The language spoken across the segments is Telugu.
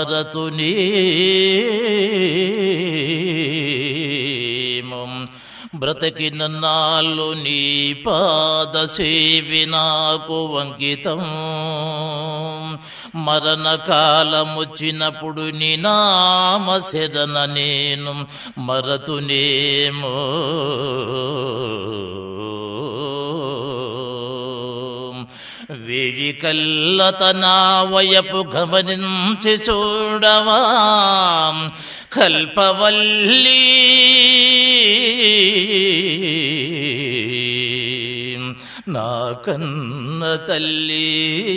మరతునేమో బ్రతికిన నాళ్ళు నీ పాద సేవి నాకు అంకితం మరణకాలమొచ్చినప్పుడు నీ నామ శరణ నేను మరతునేమో వేడికల్లతనా వయపు గమనించి చూడవా కల్పవల్లి నా కన్న తల్లి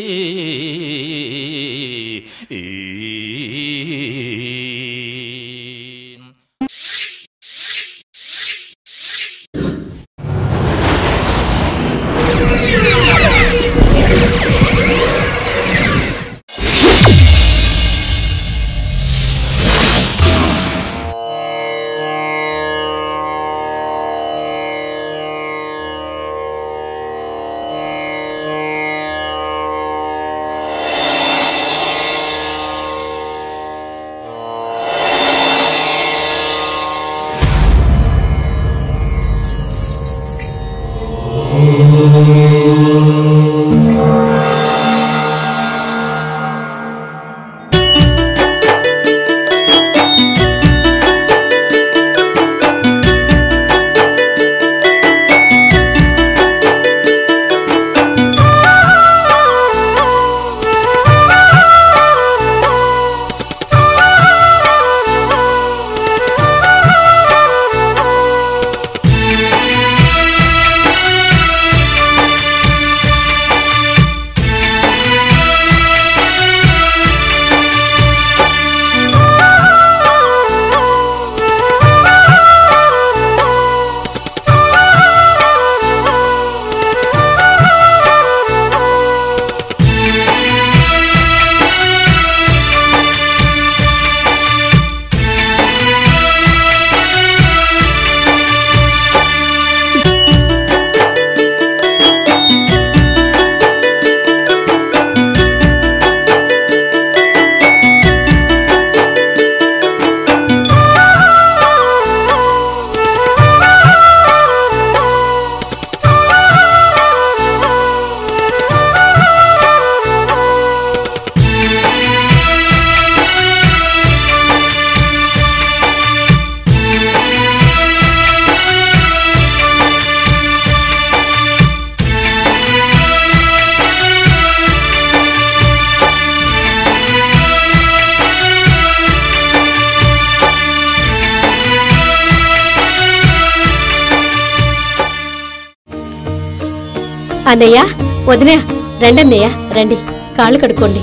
అన్నయ్య వదిన రండి అన్నయ్య రండి కాళ్ళు కడుక్కోండి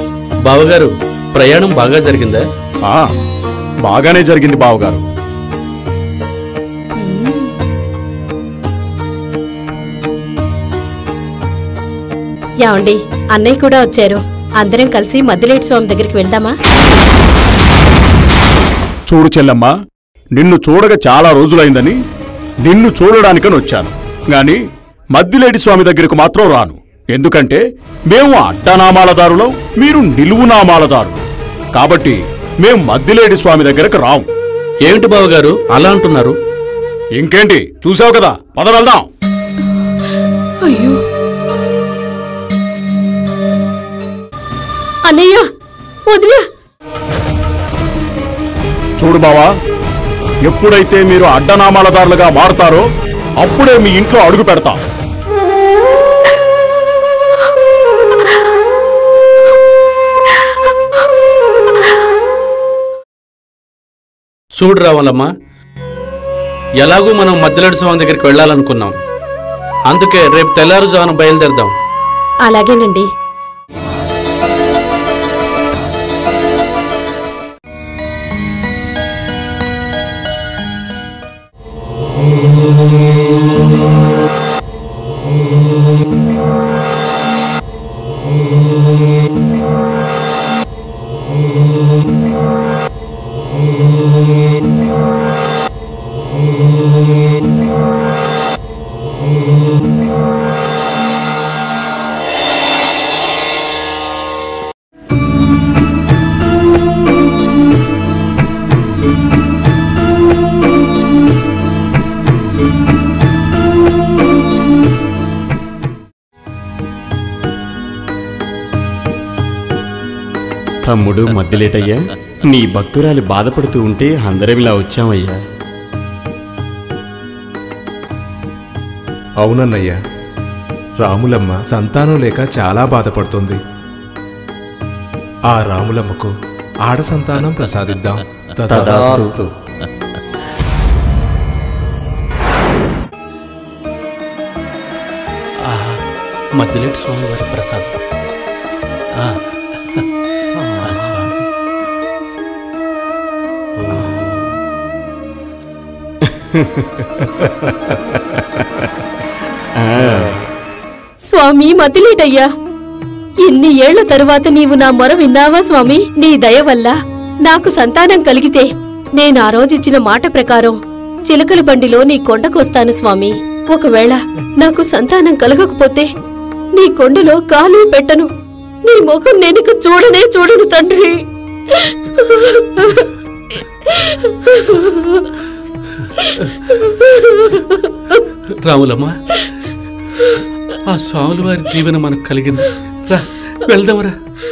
బావగారు ప్రయాణం బాగా జరిగిందా ఆ, బాగానే జరిగింది బావగారు యావండి అన్నయ్య కూడా వచ్చారు అందరం కలిసి మద్దిలేటి స్వామి దగ్గరికి వెళ్దామా చూడు చెల్లమ్మ నిన్ను చూడగా చాలా రోజులైందని నిన్ను చూడడానికని వచ్చాను గాని మద్దిలేడి స్వామి దగ్గరకు మాత్రం రాను ఎందుకంటే మేము అడ్డనామాలదారులం మీరు నిలువు నామాలదారులు కాబట్టి మేం మద్దిలేడి స్వామి దగ్గరకు రాము ఏమిటి బావగారు అలా అంటున్నారు ఇంకేంటి చూసావు కదా పద వెళ్దాం అయ్యో అన్నయ్య వదిన చూడు బావా ఎప్పుడైతే మీరు అడ్డనామాలదారులుగా మారుతారో అప్పుడే మీ ఇంట్లో అడుగు పెడతాం చూడు రావాలమ్మ ఎలాగూ మనం మధ్యలాడు స్వామి దగ్గరికి వెళ్ళాలనుకున్నాం అందుకే రేపు తెల్లారుజామున బయలుదేరదాం అలాగేనండి తమ్ముడు మద్దిలేటయ్యా నీ భక్తురాలి బాధపడుతూ ఉంటే అందరం ఇలా వచ్చామయ్యా అవునన్నయ్య రాములమ్మ సంతానం లేక చాలా బాధపడుతుంది ఆ రాములమ్మకు ఆడ సంతానం ప్రసాదిద్దాం తదాస్తు మధ్యలేటి స్వామి వారి ప్రసాదం ఆ, ఆ స్వామి స్వామి మతిలేటయ్యా ఇన్ని ఏళ్ల తరువాత నీవు నా మొర విన్నావా స్వామి నీ దయ వల్ల నాకు సంతానం కలిగితే నేను ఆ రోజిచ్చిన మాట ప్రకారం చిలకల బండిలో నీ కొండకొస్తాను స్వామి ఒకవేళ నాకు సంతానం కలగకపోతే నీ కొండలో కాలు పెట్టను నీ ముఖం నేనిక చూడనే చూడను తండ్రి రాములమ్మ ఆ స్వాముల వారి దీవెన మనకు కలిగింది రా వెళ్దామరా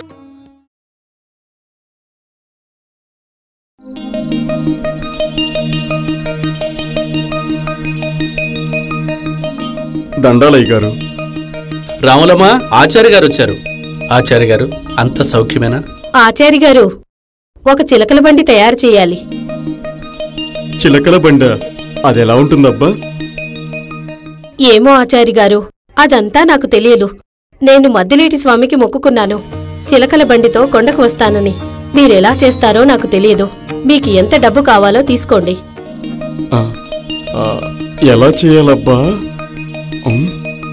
దండాలయ్య గారు రాములమ్మ ఆచార్య గారు వచ్చారు ఆచార్య గారు అంత సౌఖ్యమేనా ఆచారి గారు ఒక చిలకల బండి తయారు చేయాలి చిలకల బండ అదెలా ఉంటుందబ్బా ఏమో ఆచారి గారు అదంతా నాకు తెలియదు నేను మద్దిలేటి స్వామికి మొక్కుకున్నాను చిలకల బండితో కొండకు వస్తానని మీరెలా చేస్తారో నాకు తెలియదు మీకు ఎంత డబ్బు కావాలో తీసుకోండి ఆ, ఆ, ఎలా చేయాలబ్బా ఉమ్,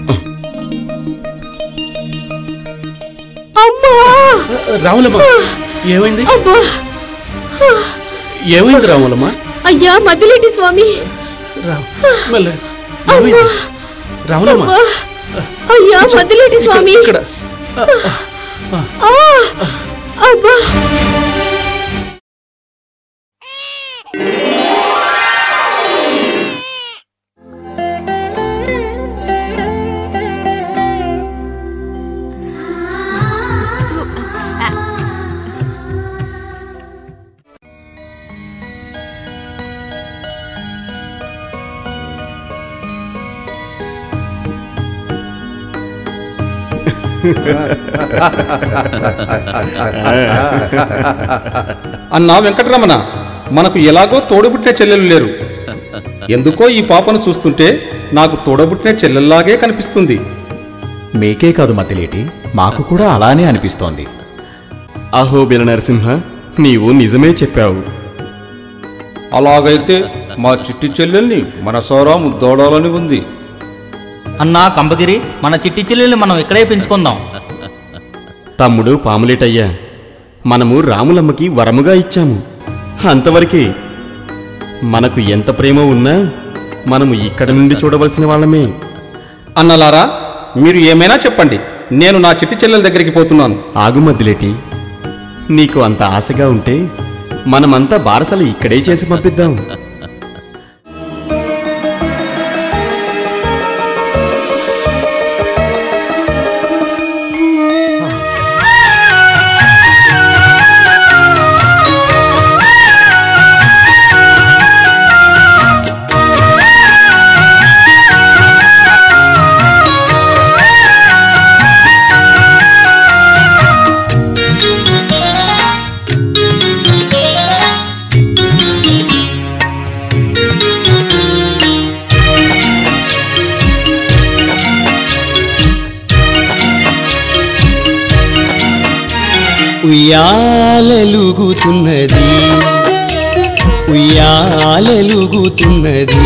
అమ్మా రాములమ్మ ఏమైంది అబ్బా ఏమైంది రాములమ్మ అయ్యా మద్దిలేటి స్వామి రా మెల్లగా. ఏమైంది రాములమ్మ అబ్బా! అయ్యా మద్దిలేటి స్వామి ఇక్కడ ఆ! అబ్బా అన్నా వెంకటరమణ మనకు ఎలాగో తోడబుట్టిన చెల్లెలు లేరు ఎందుకో ఈ పాపను చూస్తుంటే నాకు తోడబుట్టిన చెల్లెల్లాగే కనిపిస్తుంది మీకే కాదు మతిలేటి మాకు కూడా అలానే అనిపిస్తోంది అహోబిల నరసింహ నీవు నిజమే చెప్పావు అలాగైతే మా చిట్టి చెల్లెల్ని మనసారా ముద్దోడాలని ఉంది అన్నా కంబగిరి మన చిట్టి చెల్లెల్ని మనం ఇక్కడే పెంచుకుందాం తమ్ముడు పాములేటయ్యా మనము రాములమ్మకి వరముగా ఇచ్చాము అంతవరకే మనకు ఎంత ప్రేమ ఉన్నా మనము ఇక్కడ నుండి చూడవలసిన వాళ్ళమే అన్నలారా మీరు ఏమైనా చెప్పండి నేను నా చిట్టి చెల్లెల దగ్గరికి పోతున్నాను ఆగుమద్దులేటి నీకు అంత ఆశగా ఉంటే మనమంతా బారసలు ఇక్కడే చేసి పంపిద్దాం ఉయ్యాలెలుగుతున్నది ఉయ్యాలెలుగుతున్నది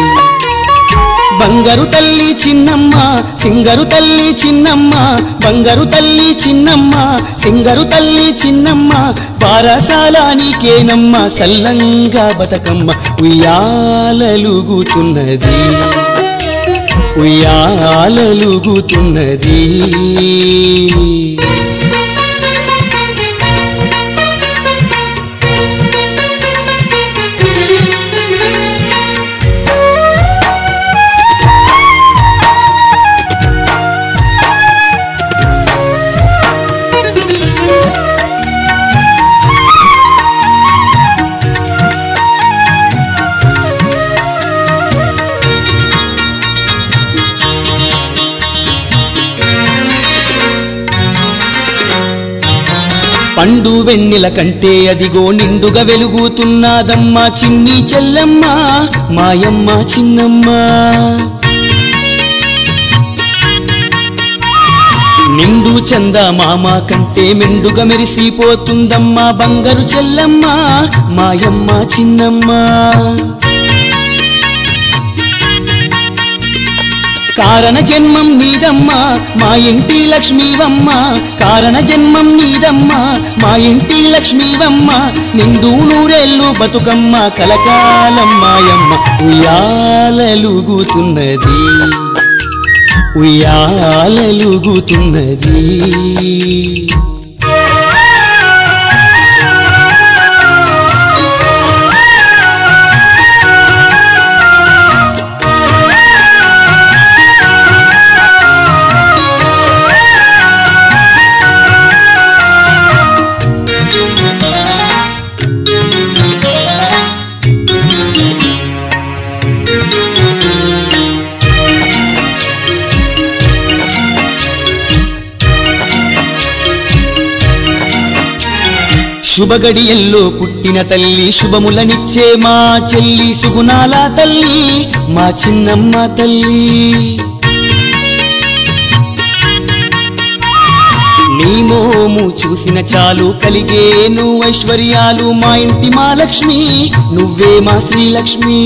బంగారు తల్లి చిన్నమ్మ సింగరు తల్లి చిన్నమ్మ బంగారు తల్లి చిన్నమ్మ సింగరు తల్లి చిన్నమ్మ బారసాలానికేనమ్మ సల్లంగా బతకమ్మ ఉయ్యాలలుగుతున్నది ఉయ్యాలలుగుతున్నది వెన్నెల కంటే అదిగో నిండుగా వెలుగుతున్నదమ్మా చిన్ని చెల్లమ్మ మాయమ్మ చిన్నమ్మ నిండు చంద మామ కంటే మెండుగా మెరిసిపోతుందమ్మా బంగారు చెల్లమ్మ మాయమ్మ చిన్నమ్మ కారణ జన్మం నీదమ్మా మా ఇంటి లక్ష్మీవమ్మ కారణ జన్మం నీదమ్మా మా ఇంటి లక్ష్మీవమ్మ నిండు నూరేళ్ళు బతుకమ్మ కలకాలం మాయమ్మ ఉయ్యాలలుగుతున్నది ఉయ్యాలలుగుతున్నది శుభగడియల్లో పుట్టిన తల్లి శుభములనిచ్చే మా చెల్లి సుగుణాల తల్లి మా చిన్నమ్మ తల్లి నీ మోము చూసిన చాలు కలిగేను ఐశ్వర్యాలు మా ఇంటి మా లక్ష్మి నువ్వే మా శ్రీలక్ష్మి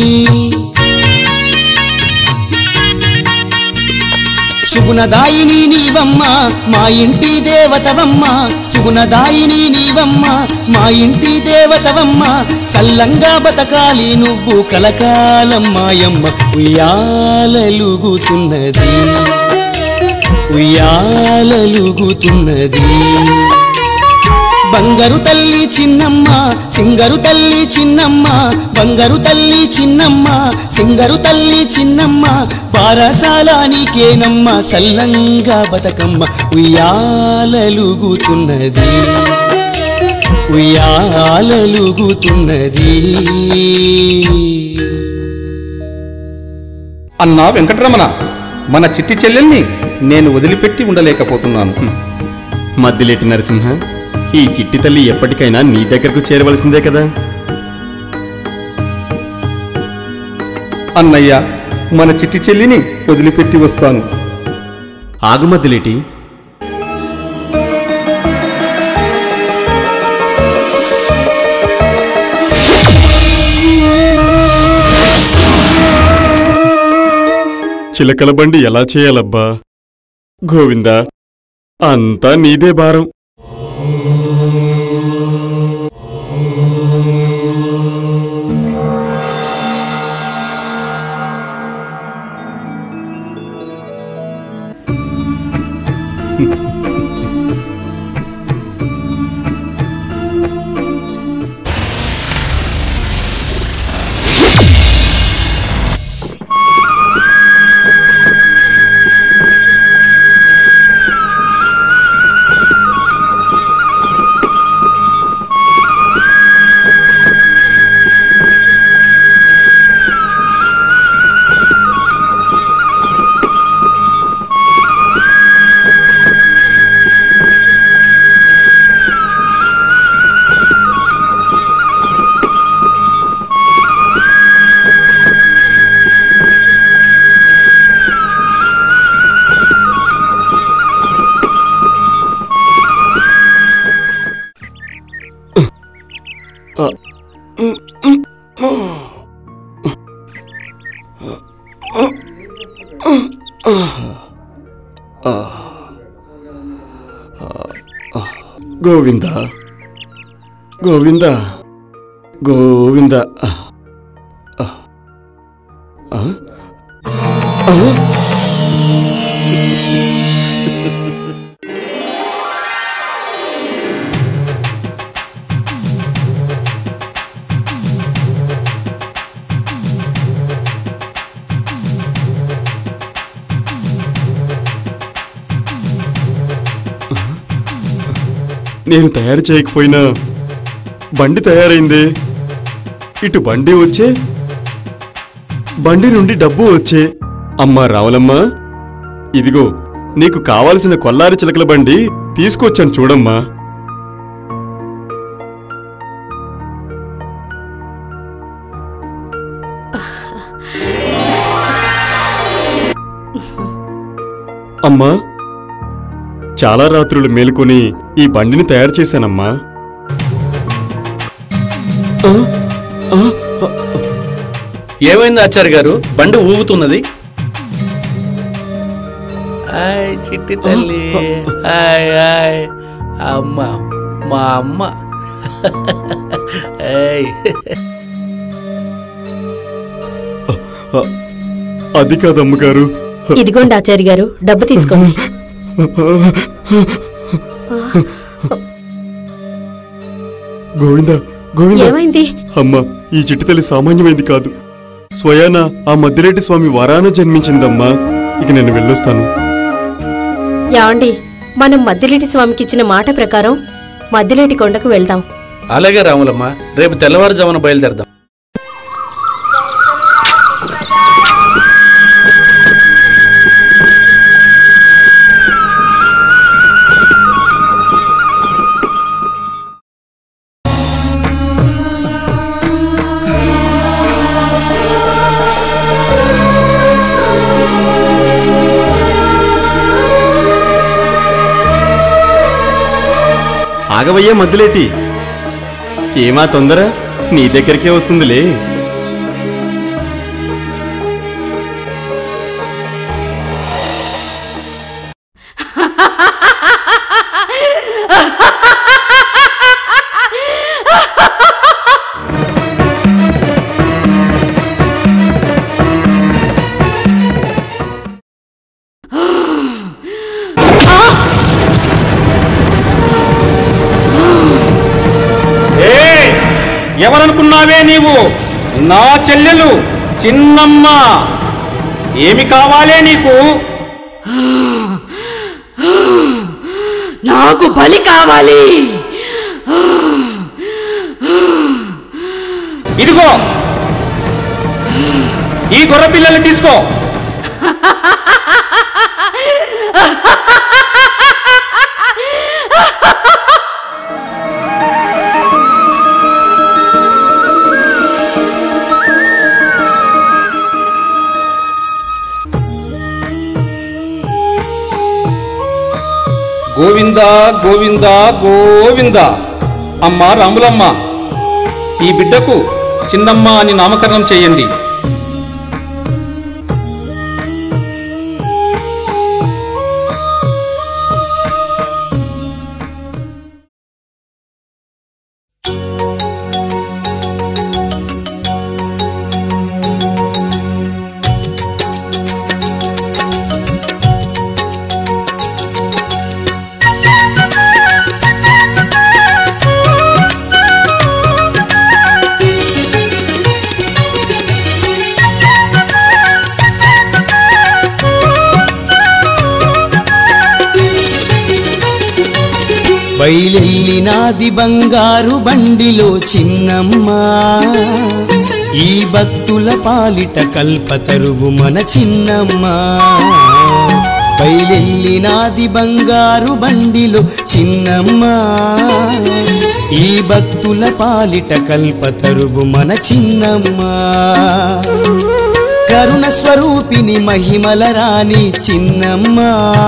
సుగుణదాయిని నీవమ్మ మా ఇంటి దేవతవమ్మ సుగుణదాయిని నీవమ్మ మా ఇంటి దేవతవమ్మ సల్లంగా బతకాలి నువ్వు కలకాలం మాయమ్మ ఉయ్యాలలుగుతున్నది ఉయ్యాలలుగుతున్నది బంగారు తల్లి చిన్నమ్మ సింగరు తల్లి చిన్నమ్మ బంగారు తల్లి చిన్నమ్మ సింగరు తల్లి చిన్నమ్మ పారసాల నీకేనమ్మ సల్లంగా బతకమ్మ ఉయ్యాలలుగుతున్నది ఉయ్యాలలుగుతున్నది అన్నా వెంకటరమణ మన చిట్టి చెల్లెల్ని నేను వదిలిపెట్టి ఉండలేకపోతున్నాను మద్దిలేటి నరసింహ ఈ చిట్టి తల్లి ఎప్పటికైనా నీ దగ్గరకు చేరవలసిందే కదా అన్నయ్య మన చిట్టి చెల్లిని వదిలిపెట్టి వస్తాను ఆగు మద్దిలేటి చిలకల బండి ఎలా చేయాలబ్బా గోవిందా అంతా నీదే భారం గోవింద గోవింద గోవింద ఆ? ఆ? నేను తయారు చేయకపోయినా బండి తయారైంది ఇటు బండి వచ్చే బండి నుండి డబ్బు వచ్చే అమ్మా రావులమ్మ ఇదిగో నీకు కావలసిన కొల్లారి చిలకల బండి తీసుకొచ్చాను చూడమ్మా అమ్మా చాలా రాత్రులు మేలుకొని ఈ బండిని తయారు చేశానమ్మా ఆ, ఆ, ఆ, ఏమైంది ఆచార్య గారు బండి ఊగుతున్నది హాయ్ చిట్టి తల్లి హాయ్ హాయ్ అమ్మ మా అమ్మ ఏయ్. ఆ, అది కాదమ్మగారు ఇదిగోండి ఆచార్య గారు డబ్బు తీసుకోండి గోవింద గోవింద ఏమైంది అమ్మ ఈ చిట్టి తల్లి సామాన్యమైంది కాదు స్వయాన ఆ మద్దిరెడ్డి స్వామి వరాన జన్మించిందమ్మా ఇక నేను వెళ్ళొస్తాను యాండి మనం మద్దిలేటి స్వామికి ఇచ్చిన మాట ప్రకారం మద్దిలేటి కొండకు వెళ్దాం అలాగే రాములమ్మ రేపు తెల్లవారుజామున బయలుదేరదాం ఆగవయ్యా మద్దులేటి ఏమా తొందర నీ దగ్గరికే వస్తుందిలే ఏయ్! ఎవరనుకున్నావే నీవు నా చెల్లెలు చిన్నమ్మ ఏమి కావాలే నీకు నాకు బలి కావాలి ఇదిగో ఈ గొర్రె పిల్లల్ని తీసుకో గోవింద గోవింద గోవింద అమ్మ రాములమ్మ ఈ బిడ్డకు చిన్నమ్మ అని నామకరణం చేయండి బయలెల్లినాది బంగారు బండిలో చిన్నమ్మ ఈ భక్తుల పాలిట కల్పతరువు మన చిన్నమ్మ బయలెల్లినాది బంగారు బండిలో చిన్నమ్మ ఈ భక్తుల పాలిట కల్పతరువు మన చిన్నమ్మ కరుణ స్వరూపిణి మహిమల రాణి చిన్నమ్మ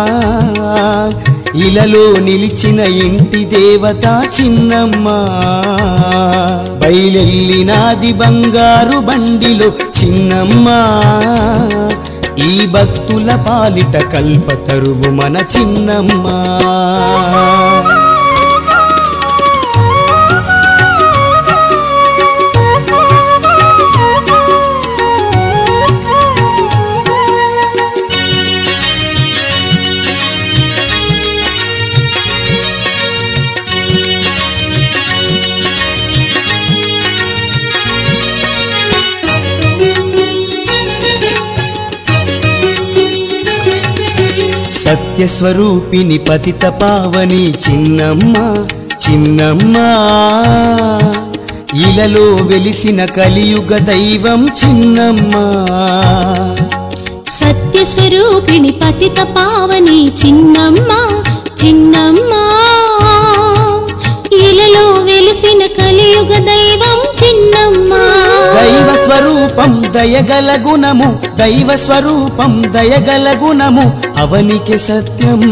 ఇలలో నిలిచిన ఇంటి దేవత చిన్నమ్మ బయలెల్లినాది బంగారు బండిలో చిన్నమ్మ ఈ భక్తుల పాలిట కల్పతరువు మన చిన్నమ్మ సత్యస్వరూపిణి పతిత పావని చిన్నమ్మ చిన్నమ్మ ఇలలో వెలిసిన కలియుగ దైవం చిన్నమ్మ సత్యస్వరూపిణి పతిత పావని చిన్నమ్మ చిన్నమ్మ ఇలలో వెలిసిన కలియుగ దైవం చిన్నమ్మ దైవ స్వరూప స్వరూపం దయగల గుణము దైవ స్వరూపం దయగల గుణము అవనికి సత్యం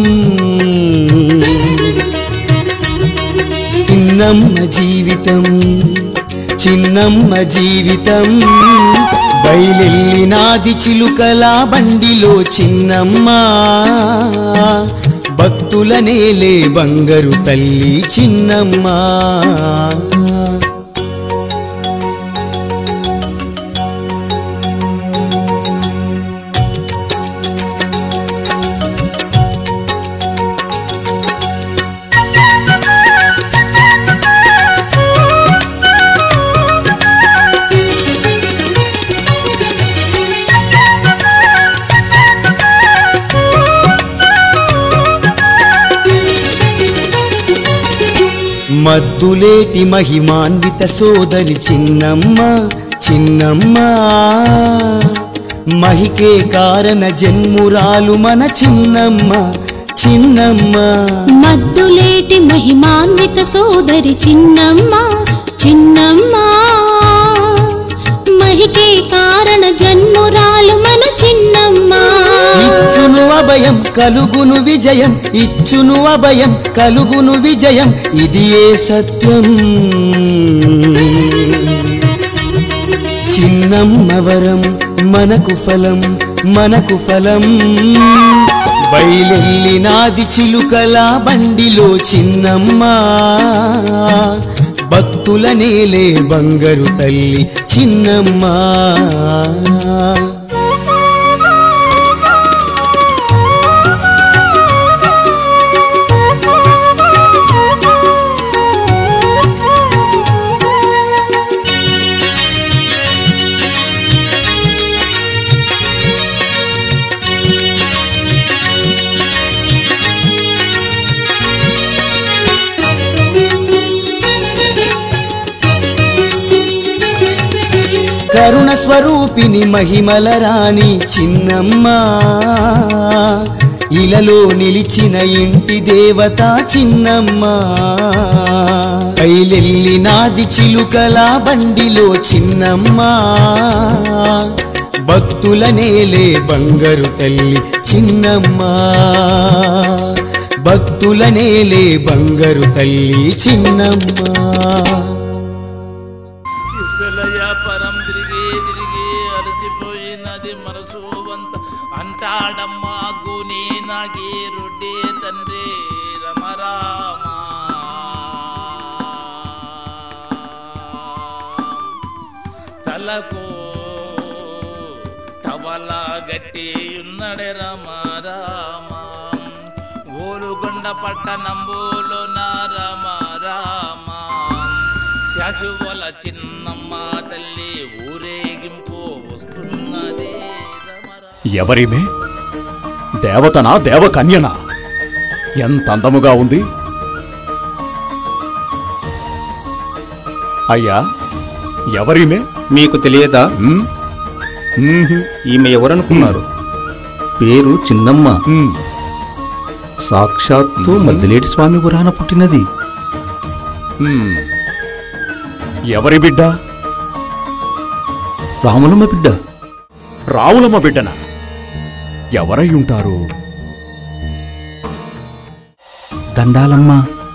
చిన్నమ్మ జీవితం చిన్నమ్మ జీవితం బయలెల్లినాది చిలుకల బండిలో చిన్నమ్మ భక్తుల నేలే బంగారు తల్లి చిన్నమ్మ మద్దులేటి మహిమాన్విత సోదరి చిన్నమ్మ చిన్నమ్మ మహికే కారణ జన్మురాలు మన చిన్నమ్మ చిన్నమ్మ మద్దులేటి మహిమాన్విత సోదరి చిన్నమ్మ చిన్నమ్మ మహికే కారణ జన్మురాలు మన చిన్నమ్మ ఇచ్చును అభయం కలుగును విజయం ఇచ్చును అభయం కలుగును విజయం ఇది ఏ సత్యం చిన్నమ్మ వరం మనకు ఫలం మనకు ఫలం బయలెల్లినాది చిలుకల బండిలో చిన్నమ్మ భక్తుల నేలే బంగారు తల్లి చిన్నమ్మ కరుణ స్వరూపిణి మహిమల రాణి చిన్నమ్మ ఇలలో నిలిచిన ఇంటి దేవత చిన్నమ్మ కైలెల్లి నాది చిలుకల బండిలో చిన్నమ్మ భక్తుల నేలే బంగారు తల్లి చిన్నమ్మ భక్తుల నేలే బంగారు తల్లి చిన్నమ్మ యుగలయ పరం తిరిగి తిరిగి అలసిపోయినది మనసు వంత అంటాడమ్మా గుని నాగి రొడ్డి తండ్రి రమరామా తలకు తవలా గట్టి ఉన్నడే రమరామ ఓలుగొండ పట్టణంబులో రామ రామ శశువుల చిన్నమ్మ తల్లి ఊరేగింపు వస్తున్నది ఎవరిమే దేవతనా దేవకన్యనా ఎంత అందముగా ఉంది అయ్యా ఎవరిమే మీకు తెలియదా ఈమె ఎవరనుకున్నారు పేరు చిన్నమ్మ సాక్షాత్తు మద్దిలేటి స్వామి పురాణ పుట్టినది హ్మ్. ఎవరి బిడ్డ రాములమ్మ బిడ్డ రావులమ్మ బిడ్డనా ఎవరై ఉంటారు దండాలమ్మ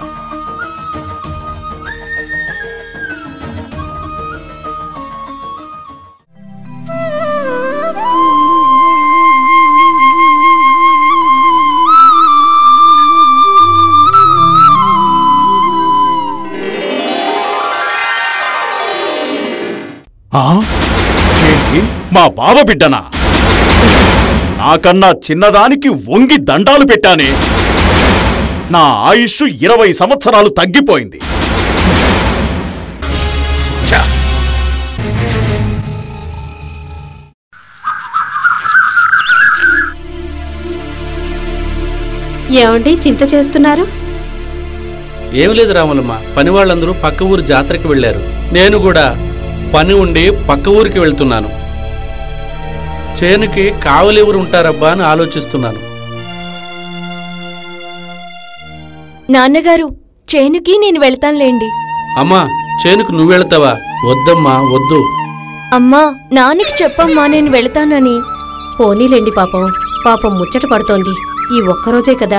ఆ? ఏంటి మా బావ బిడ్డనా నాకన్నా చిన్నదానికి వంగి దండాలు పెట్టానే నా ఆయుష్ ఇరవై సంవత్సరాలు తగ్గిపోయింది ఛ! ఏమండి చింత చేస్తున్నారు ఏమి లేదు రాములమ్మ పని వాళ్ళందరూ పక్క ఊరు జాతరకి వెళ్ళారు నేను కూడా పని ఉండి పక్క ఊరికి వెళ్తున్నాను చేనుకి కావలెవరు ఉంటారబ్బా అని ఆలోచిస్తున్నాను నాన్నగారు చేనుకి నేను వెళ్తానులేండి అమ్మా చేనుకు నువ్వు వెళ్తావా వద్దమ్మా వద్దు అమ్మా నాన్నకి చెప్పమ్మా నేను వెళతానని పోనీలేండి పాపం పాపం ముచ్చట పడుతోంది ఈ ఒక్కరోజే కదా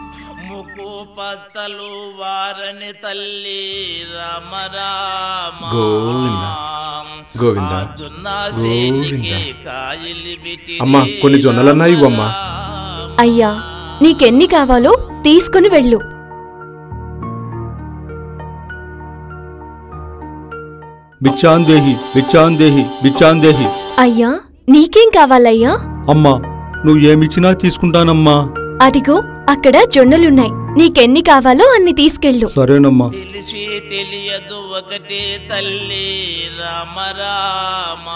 పచ్చలు వారని తల్లి రామ రామ గోవింద గోవింద జొన్న గోవింద చేతికి కాయలు పెట్టి అమ్మా కొన్ని జొన్నలన్నా ఇవ్వమ్మా అయ్యా నీకెన్ని కావాలో తీసుకుని వెళ్ళు బిచ్చాందేహి బిచ్చాందేహి బిచ్చాందేహి అయ్యా నీకేం కావాలయ్యా అమ్మా నువ్వు ఏమిచ్చినా తీసుకుంటానమ్మా అదిగో అక్కడ జొన్నలున్నాయి నీకెన్ని కావాలో అన్ని తీసుకెళ్ళు సరేనమ్మా తెలిసి తెలియదు ఒకటే తల్లి రామ రామ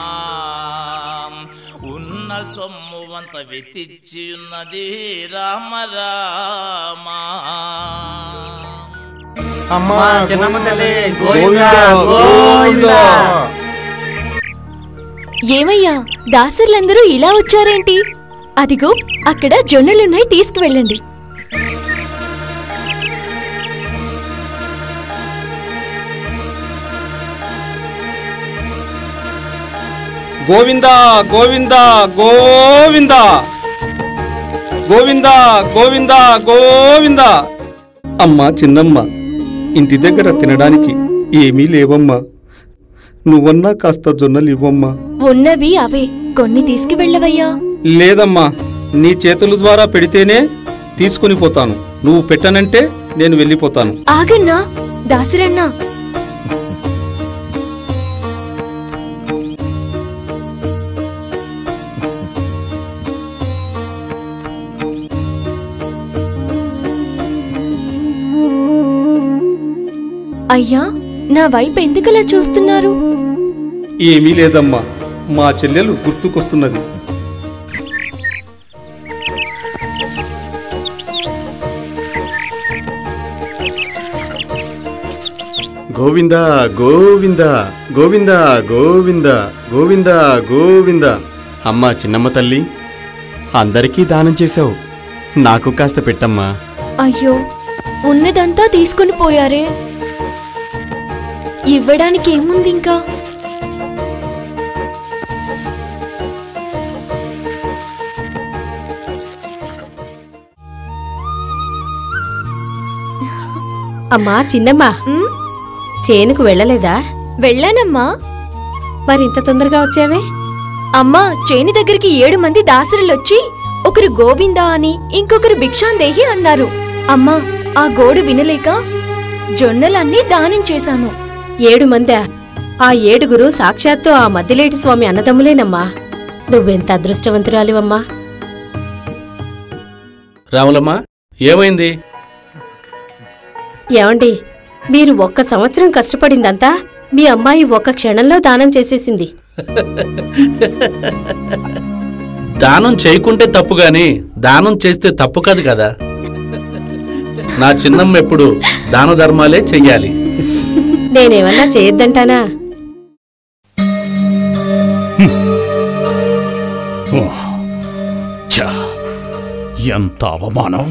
ఉన్న సొమ్ము వంత వెతిచ్చి ఉన్నది రామ రామ అమ్మా చిన్నమ్మ తల్లి గోవిందా, గోవిందా. ఏమయ్యా దాసర్లందరూ ఇలా వచ్చారేంటి అదిగో అక్కడ జొన్నలున్నాయి తీసుకువెళ్ళండి గోవిందా గోవిందా గోవిందా గోవిందా గోవిందా గోవిందా అమ్మా చిన్నమ్మ ఇంటి దగ్గర తినడానికి ఏమీ లేవమ్మా నువ్వన్నా కాస్త జొన్నలు ఇవ్వమ్మా ఉన్నవి అవే కొన్ని తీసుకువెళ్ళవయ్యా లేదమ్మా నీ చేతుల ద్వారా పెడితేనే తీసుకుని పోతాను నువ్వు పెట్టనంటే నేను వెళ్ళిపోతాను ఆగన్నా దాసరన్నా అయ్యా నా వైపు ఎందుకలా చూస్తున్నారు ఏమీ లేదమ్మా మా చెల్లెలు గుర్తుకొస్తున్నది గోవింద గోవింద గోవింద గోవింద గోవింద గోవింద అమ్మా చిన్నమ్మ తల్లి అందరికీ దానం చేశావు నాకు కాస్త పెట్టమ్మా అయ్యో ఉన్నదంతా తీసుకుని పోయారే ఇవ్వడానికి ఏముంది ఇంకా అమ్మా చిన్నమ్మా చేనుకు వెళ్ళలేదా వెళ్ళానమ్మా మరింత తొందరగా వచ్చావే అమ్మా చేని దగ్గరికి ఏడు మంది దాసరులొచ్చి ఒకరు గోవిందా అని ఇంకొకరు భిక్షాందేహి అన్నారు అమ్మా ఆ గోడు వినలేక జొన్నలన్నీ దానం చేశాను ఏడు మందా ఆ ఏడుగురు సాక్షాత్తు ఆ మద్దిలేటి స్వామి అన్నదమ్ములేనమ్మా నువ్వెంత అదృష్టవంతురాలివమ్మా రాములమ్మ ఏమైంది ఏమండి మీరు ఒక్క సంవత్సరం కష్టపడిందంతా మీ అమ్మాయి ఒక్క క్షణంలో దానం చేసేసింది దానం చేయకుంటే తప్పు గాని దానం చేస్తే తప్పు కాదు కదా నా చిన్నమ్మ ఎప్పుడు దాన ధర్మాలే చెయ్యాలి నేనేమన్నా చేయొద్దంటానా ఛ! ఎంత అవమానం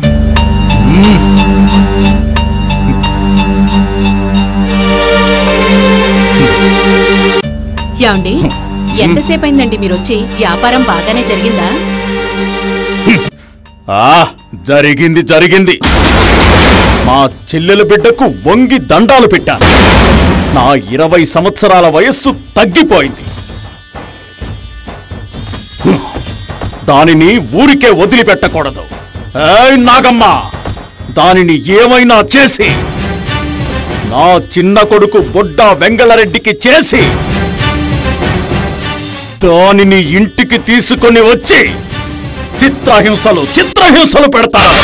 యాండి ఎంతసేపు అయిందండి మీరు వచ్చి వ్యాపారం బాగానే జరిగిందా ఆ జరిగింది జరిగింది మా చెల్లెల బిడ్డకు వంగి దండాలు పెట్టాను నా ఇరవై సంవత్సరాల వయస్సు తగ్గిపోయింది దానిని ఊరికే వదిలిపెట్టకూడదు ఏయ్ నాగమ్మ దానిని ఏమైనా చేసి నా చిన్న కొడుకు బొడ్డ వెంగళరెడ్డికి చేసి దానిని ఇంటికి తీసుకొని వచ్చి చిత్రహింసలు చిత్రహింసలు పెడతారు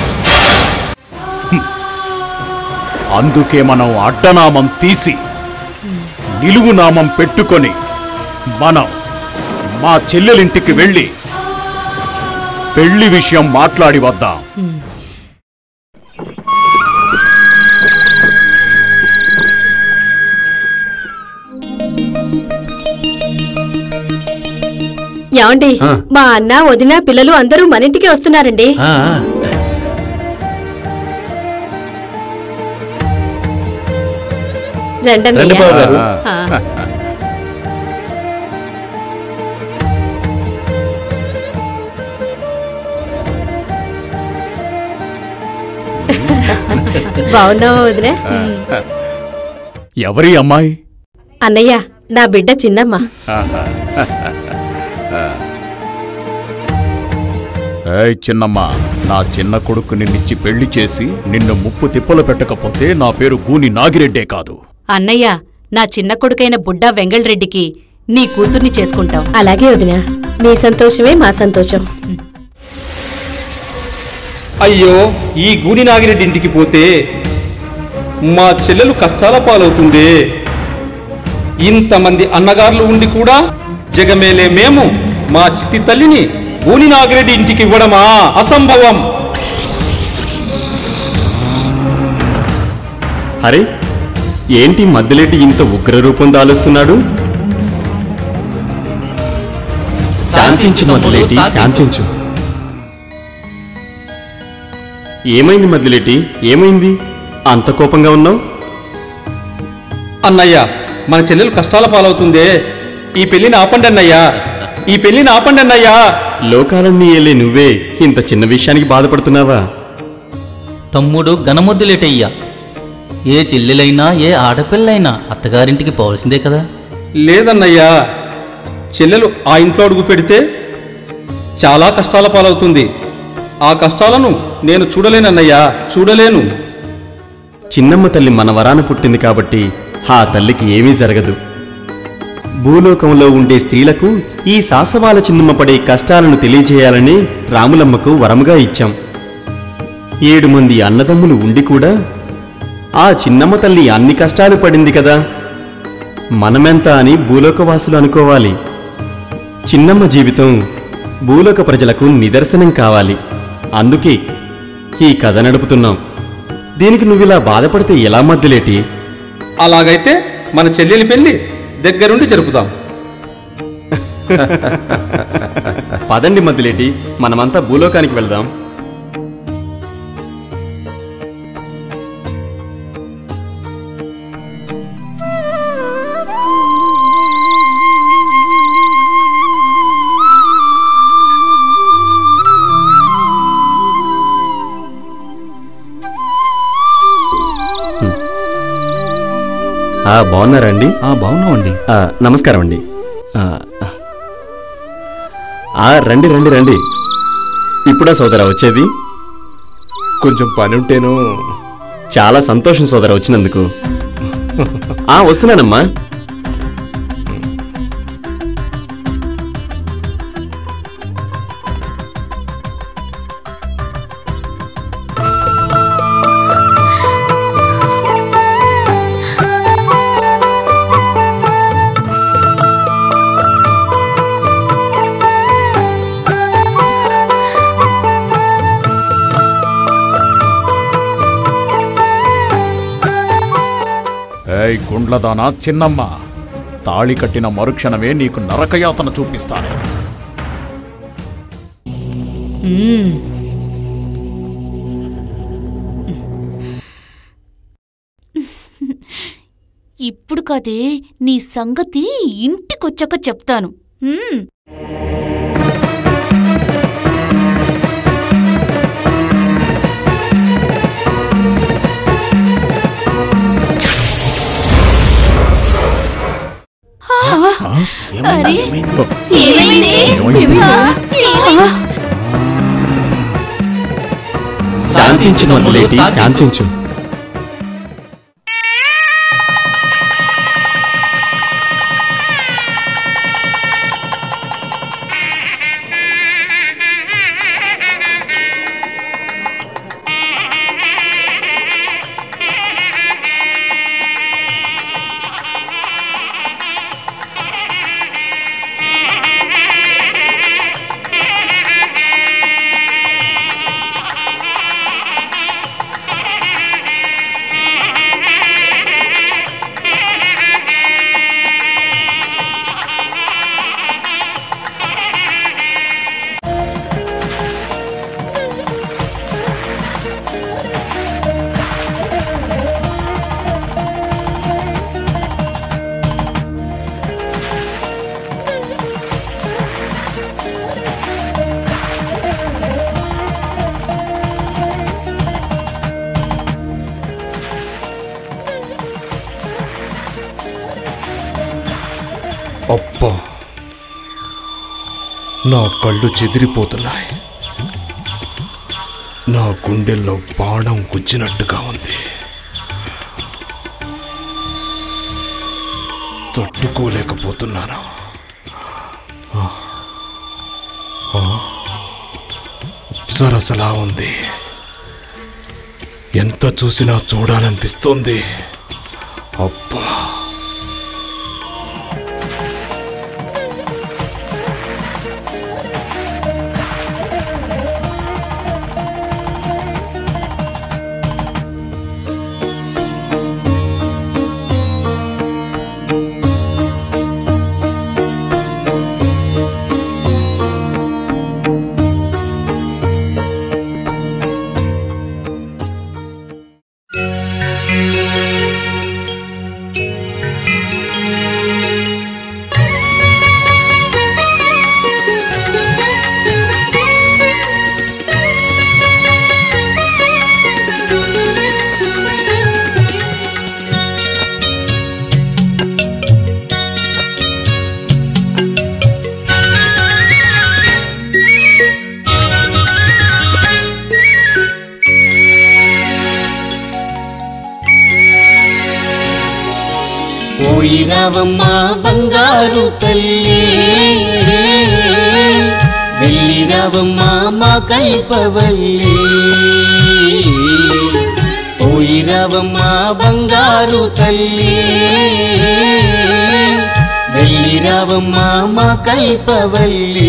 హ్మ్. అందుకే మనం అడ్డనామం తీసి నిలువు నామం పెట్టుకొని మనం మా చెల్లెలింటికి వెళ్ళి పెళ్లి విషయం మాట్లాడి వద్దాం ఏమండి ఆ. మా అన్న వదిన పిల్లలు అందరూ మన ఇంటికి వస్తున్నారండి ఆ, రండన్నయ్య. రండి బాబు గారు. ఆ. బాగున్నావా వదిన ఎవరి అమ్మాయి అన్నయ్య నా బిడ్డ చిన్నమ్మ ఏయ్ చిన్నమ్మ నా చిన్న కొడుకు నిన్నిచ్చి పెళ్లి చేసి నిన్ను ముప్పు తిప్పలు పెట్టకపోతే నా పేరు గూని నాగిరెడ్డే కాదు అన్నయ్య నా చిన్న కొడుకైన బుడ్డా వెంగళరెడ్డికి నీ కూతుర్ని చేసుకుంటాం అలాగే వదిన నీ సంతోషమే మా సంతోషం అయ్యో ఈ గూని నాగిరెడ్డి ఇంటికి పోతే మా చెల్లెలు కష్టాల పాలవుతుందే ఇంతమంది అన్నగారులు ఉండి కూడా జగమేలే మేము మా చిట్టి తల్లిని గూని నాగిరెడ్డి ఇంటికి ఇవ్వడమా అసంభవం అరే ఏంటి మధ్యలేటి ఇంత ఉగ్ర రూపం దాలుస్తున్నాడు శాంతించు మధ్యలేటి శాంతించు ఏమైంది మధ్యలేటి ఏమైంది అంత కోపంగా ఉన్నావు అన్నయ్య మన చెల్లెలు కష్టాల పాలవుతుందే ఈ పెళ్లిని ఆపండి అన్నయ్యా ఈ పెళ్లిని ఆపండి అన్నయ్యా లోకాలన్నీ ఏలే నువ్వే ఇంత చిన్న విషయానికి బాధపడుతున్నావా తమ్ముడు గణముద్దులేటయ్యా ఏ చెల్లెలైనా ఏ ఆడపిల్లైనా అత్తగారింటికి పోవలసిందే కదా లేదన్నయ్యా చెల్లెలు ఆ ఇంట్లో అడుగు పెడితే చాలా కష్టాల పాలవుతుంది ఆ కష్టాలను నేను చూడలేనన్నయ్యా చూడలేను చిన్నమ్మ తల్లి మన వరాన పుట్టింది కాబట్టి ఆ తల్లికి ఏమీ జరగదు భూలోకంలో ఉండే స్త్రీలకు ఈ శాసవాల చిన్నమ్మ పడే కష్టాలను తెలియజేయాలని రాములమ్మకు వరముగా ఇచ్చాం ఏడు మంది అన్నదమ్ములు ఉండి కూడా ఆ చిన్నమ్మ తల్లి అన్ని కష్టాలు పడింది కదా మనమెంత అని భూలోకవాసులు అనుకోవాలి చిన్నమ్మ జీవితం భూలోక ప్రజలకు నిదర్శనం కావాలి అందుకే ఈ కథ నడుపుతున్నాం దీనికి నువ్విలా బాధపడితే ఎలా మధ్యలేటి అలాగైతే మన చెల్లెలి పెళ్లి దగ్గరుండి జరుపుదాం పదండి మధ్యలేటి మనమంతా భూలోకానికి వెళ్దాం ఆ, బాగున్నారా అండి బాగున్నామండి నమస్కారం అండి ఆ, ఆ, రండి రండి రండి ఇప్పుడా సోదరా వచ్చేది కొంచెం పని ఉంటేను చాలా సంతోషం సోదరా వచ్చినందుకు ఆ వస్తున్నానమ్మా ఏయ్ గుండ్లదానా చిన్నమ్మ తాళి కట్టిన మరుక్షణమే నీకు నరకయాతన చూపిస్తాను మ్మ్. ఇప్పుడు కదే నీ సంగతి ఇంటికొచ్చాక చెప్తాను మ్మ్. అరే ఏమైంది? ఏమైంది ఆ, ఏమైంది? శాంతించు మధ్యలేటి శాంతించు ఆ అబ్బా నా కళ్ళు చెదిరిపోతున్నాయి నా గుండెల్లో బాణం గుచ్చినట్టుగా ఉంది తట్టుకోలేకపోతున్నాను ఆ. ఆ. సరసలా ఉంది ఎంత చూసినా చూడాలనిపిస్తోంది అబ్బా పోయి రావమ్మా బంగారు తల్లి వెళ్ళి రావమ్మా మా కల్పవల్లి పోయి రావమ్మా బంగారు తల్లి వెళ్ళి రావమ్మా మా కల్పవల్లి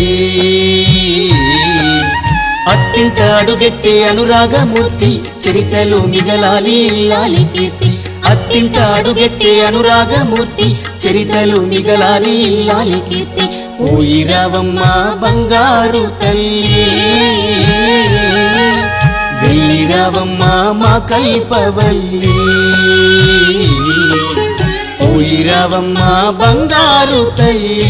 అత్తింట అడుగెట్టే అనురాగమూర్తి చరితలో మిగలాలి ఇల్లాలి కీర్తి అత్తింట అడుగెట్టే అనురాగమూర్తి చరితలు మిగలాలి ఇల్లాలి కీర్తి పోయి రావమ్మా బంగారు తల్లి వెళ్ళి రావమ్మా మా కల్పవల్లి పోయి రావమ్మా బంగారు తల్లి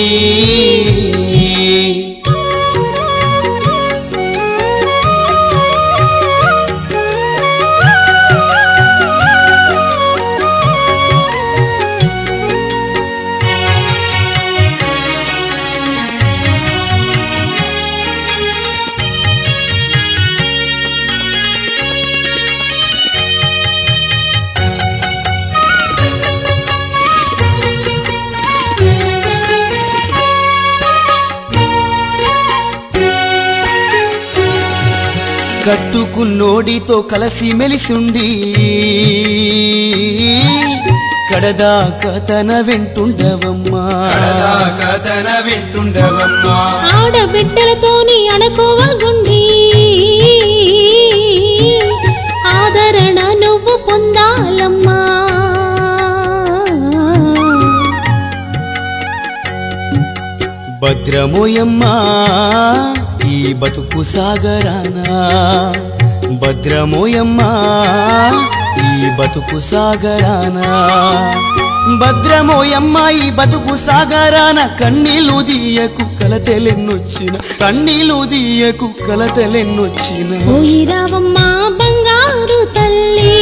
కట్టుకున్నోడితో కలసి మెలిసుండి కడదాకా తన వెంటుండవమ్మా కడదాకా తన వెంటుండవమ్మా ఆడబిడ్డలతోని అణకువగుండి ఆదరణ నువ్వు పొందాలమ్మా భద్రమోయమ్మా ఈ బతుకు సాగరానా భద్రమోయమ్మా ఈ బతుకు సాగరానా భద్రమోయమ్మా ఈ బతుకు సాగరాన కన్నీళ్ళు దీయకు కలతెలెన్నొచ్చిన కన్నీళ్ళు దీయకు కలతెలెన్నొచ్చిన పోయి రావమ్మా బంగారు తల్లి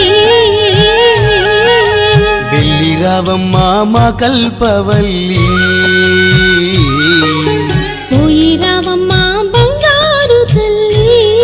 వెళ్ళి రావమ్మా మా కల్పవల్లి పోయి రావమ్మా బంగారు తల్లి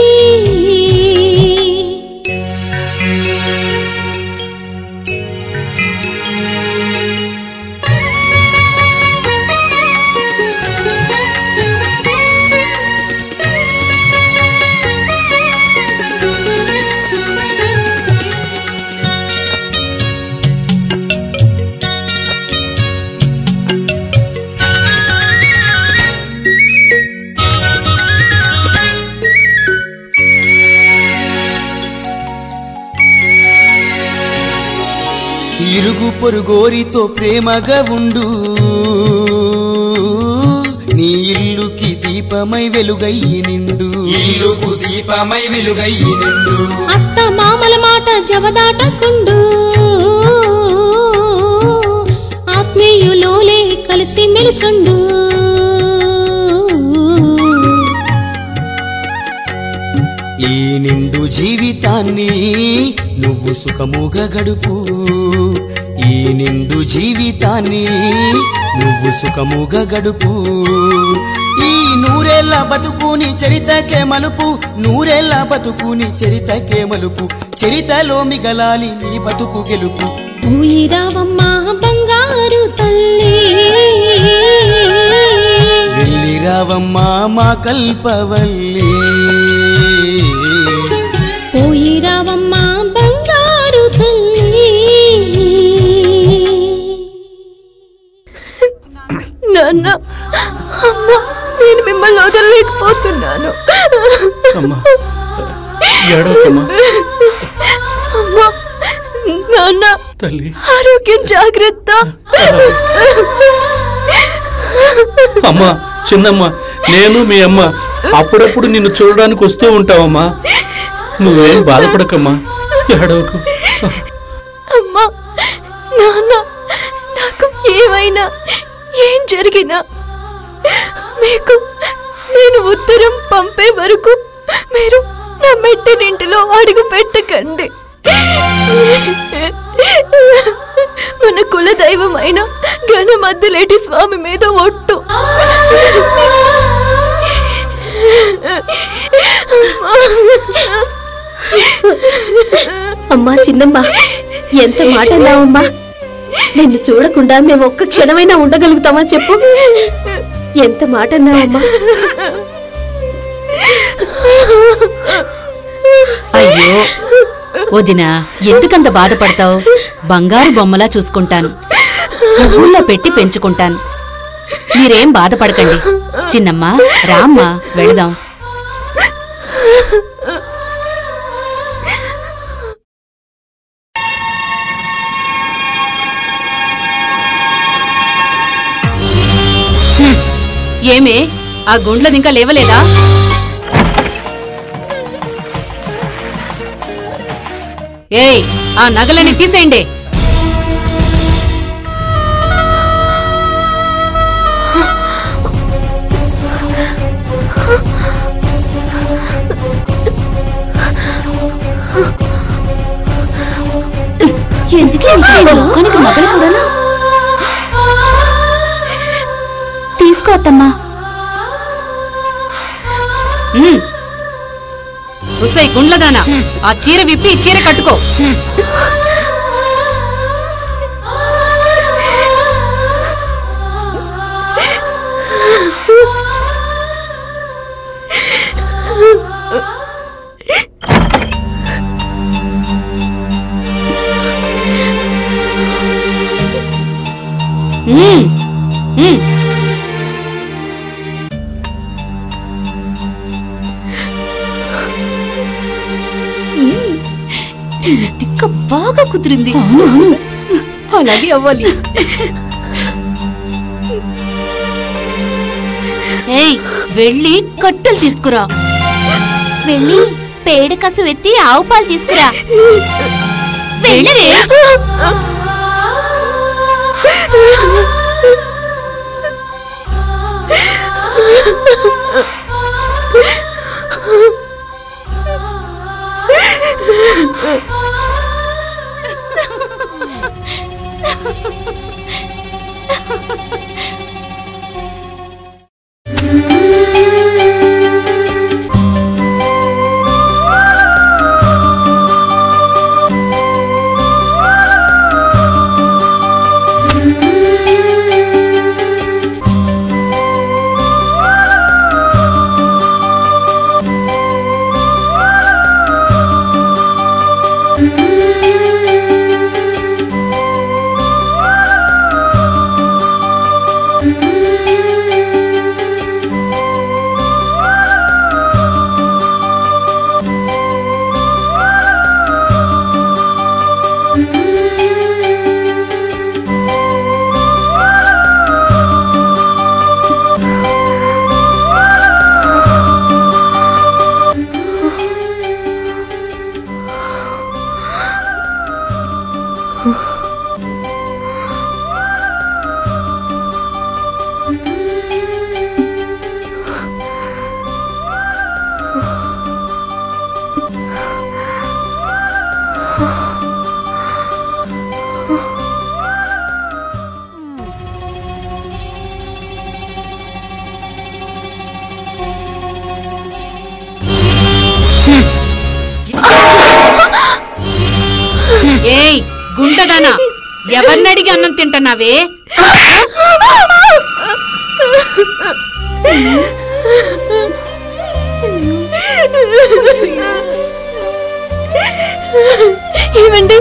ఇరుగు పొరుగోరితో ప్రేమగా ఉండు నీ ఇల్లుకి దీపమై వెలుగయ్యి నిండు ఇల్లుకు దీపమై వెలుగయ్యి నిండు అత్త మామల మాట జవదాటకుండు ఆత్మీయులోలే కలిసి మెలిసుండు ఈ నిండు జీవితాన్ని నువ్వు సుఖముగా గడుపు ఈ నిండు జీవితాన్ని నువ్వు సుఖముగా గడుపు ఈ నూరేళ్ల బతుకుని చరితకే మలుపు నూరేళ్ల బతుకుని చరితకే మలుపు చరితలో మిగలాలి నీ బతుకు గెలుపు పోయి రావమ్మా బంగారు తల్లి వెళ్ళి రావమ్మా మా కల్పవల్లి పోయి రావమ్మా బంగారు తల్లి నాన్న అమ్మ నేను మిమ్మల్ని వదలలేకపోతున్నాను అమ్మా ఏడవకమ్మా అమ్మా నాన్న తల్లి ఆరోగ్యం జాగ్రత్త అమ్మా చిన్నమ్మ నేను మీ అమ్మ అప్పుడప్పుడు నిన్ను చూడడానికి వస్తూ ఉంటావమ్మా నువ్వేం బాధపడకమ్మా ఏడవకు అమ్మా నాన్న నాకు ఏమైనా ఏం జరిగినా మీకు నేను ఉత్తరం పంపే వరకు మీరు నా మెట్టినింటిలో అడుగు పెట్టకండి మన కుల దైవమైన గణమద్దులేటి స్వామి మీద ఒట్టు అమ్మా చిన్నమ్మ ఎంత మాట అన్నావమ్మా నిన్ను చూడకుండా మేము ఒక్క క్షణమైనా ఉండగలుగుతామా చెప్పు ఎంత మాట అన్నావమ్మా అయ్యో వదినా ఎందుకంత బాధపడతావు బంగారు బొమ్మలా చూసుకుంటాను పువ్వుల్లో పెట్టి పెంచుకుంటాను మీరేం బాధపడకండి చిన్నమ్మ రామ్మా వెళదాం హ్మ్. ఏమే ఆ గుండ్లది ఇంకా లేవలేదా ఏయ్ ఆ నగలని తీసేయండి ఎందుకు లోకానికి మగలు కూడాను తీసుకో అత్తమ్మా ఉసై గుండ్లదానా ఆ చీర విప్పి ఈ చీర కట్టుకో మ్మ్. మ్మ్. దీని తిక్క బాగా కుదిరింది అలాగే అవ్వాలి ఏయ్ వెళ్ళి కట్టెలు తీసుకురా వెళ్ళి పేడ కసు ఎత్తి ఆవు పాలు తీసుకురా వెళ్ళరే ఆ గుంటదానా ఎవరిని అడిగి అన్నం తింటున్నావే ఏమండి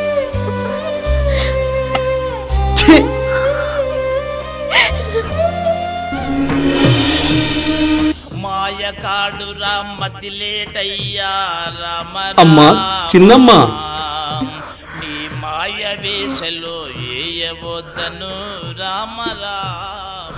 మాయకాడు రామతిలేటయ్యా రామ అమ్మా చిన్నమ్మ నీ మాయ వేసలో ఏయవద్దను రామ రామ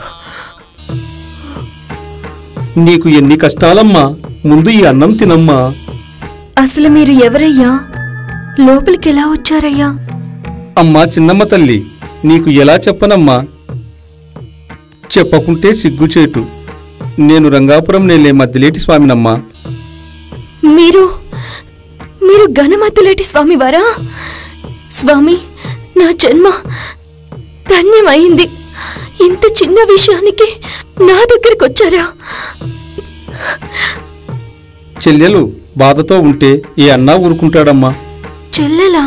నీకు ఎన్ని కష్టాలమ్మా ముందు ఈ అన్నం తినమ్మా అసలు మీరు ఎవరయ్యా లోపలికి ఎలా వచ్చారయ్యా అమ్మా చిన్నమ్మ తల్లి నీకు ఎలా చెప్పనమ్మా చెప్పకుంటే సిగ్గుచేటు నేను రంగాపురం నేలే మద్దిలేటి స్వామినమ్మా మీరు మీరు గణమతులేటి స్వామివారా స్వామి నా జన్మ ధన్యమైంది ఇంత చిన్న విషయానికి నా దగ్గరికి వచ్చారా చెల్లెలు బాధతో ఉంటే ఏ అన్నా ఊరుకుంటాడమ్మా చెల్లెలా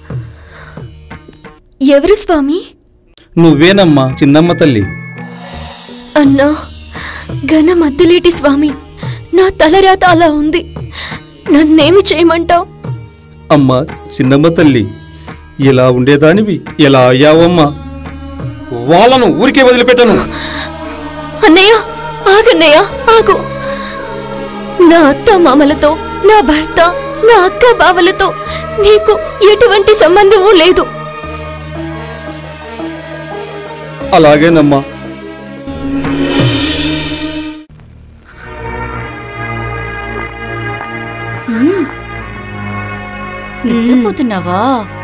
ఎవరు స్వామి నువ్వేనమ్మా చిన్నమ్మ తల్లి అన్నా ఘన మద్దలేటి స్వామి నా తలరాత అలా ఉంది నన్నేమి చేయమంటావు అమ్మా చిన్నమ్మ తల్లి ఇలా ఉండేదానివి ఎలా అయ్యావమ్మా వాళ్ళను ఊరికే వదిలిపెట్టను అన్నయ్య ఆగన్నయ్య ఆగు నా అత్త మామలతో నా భర్త నా అక్క బావలతో నీకు ఎటువంటి సంబంధము లేదు అలాగేనమ్మా నిద్రపోతున్నావా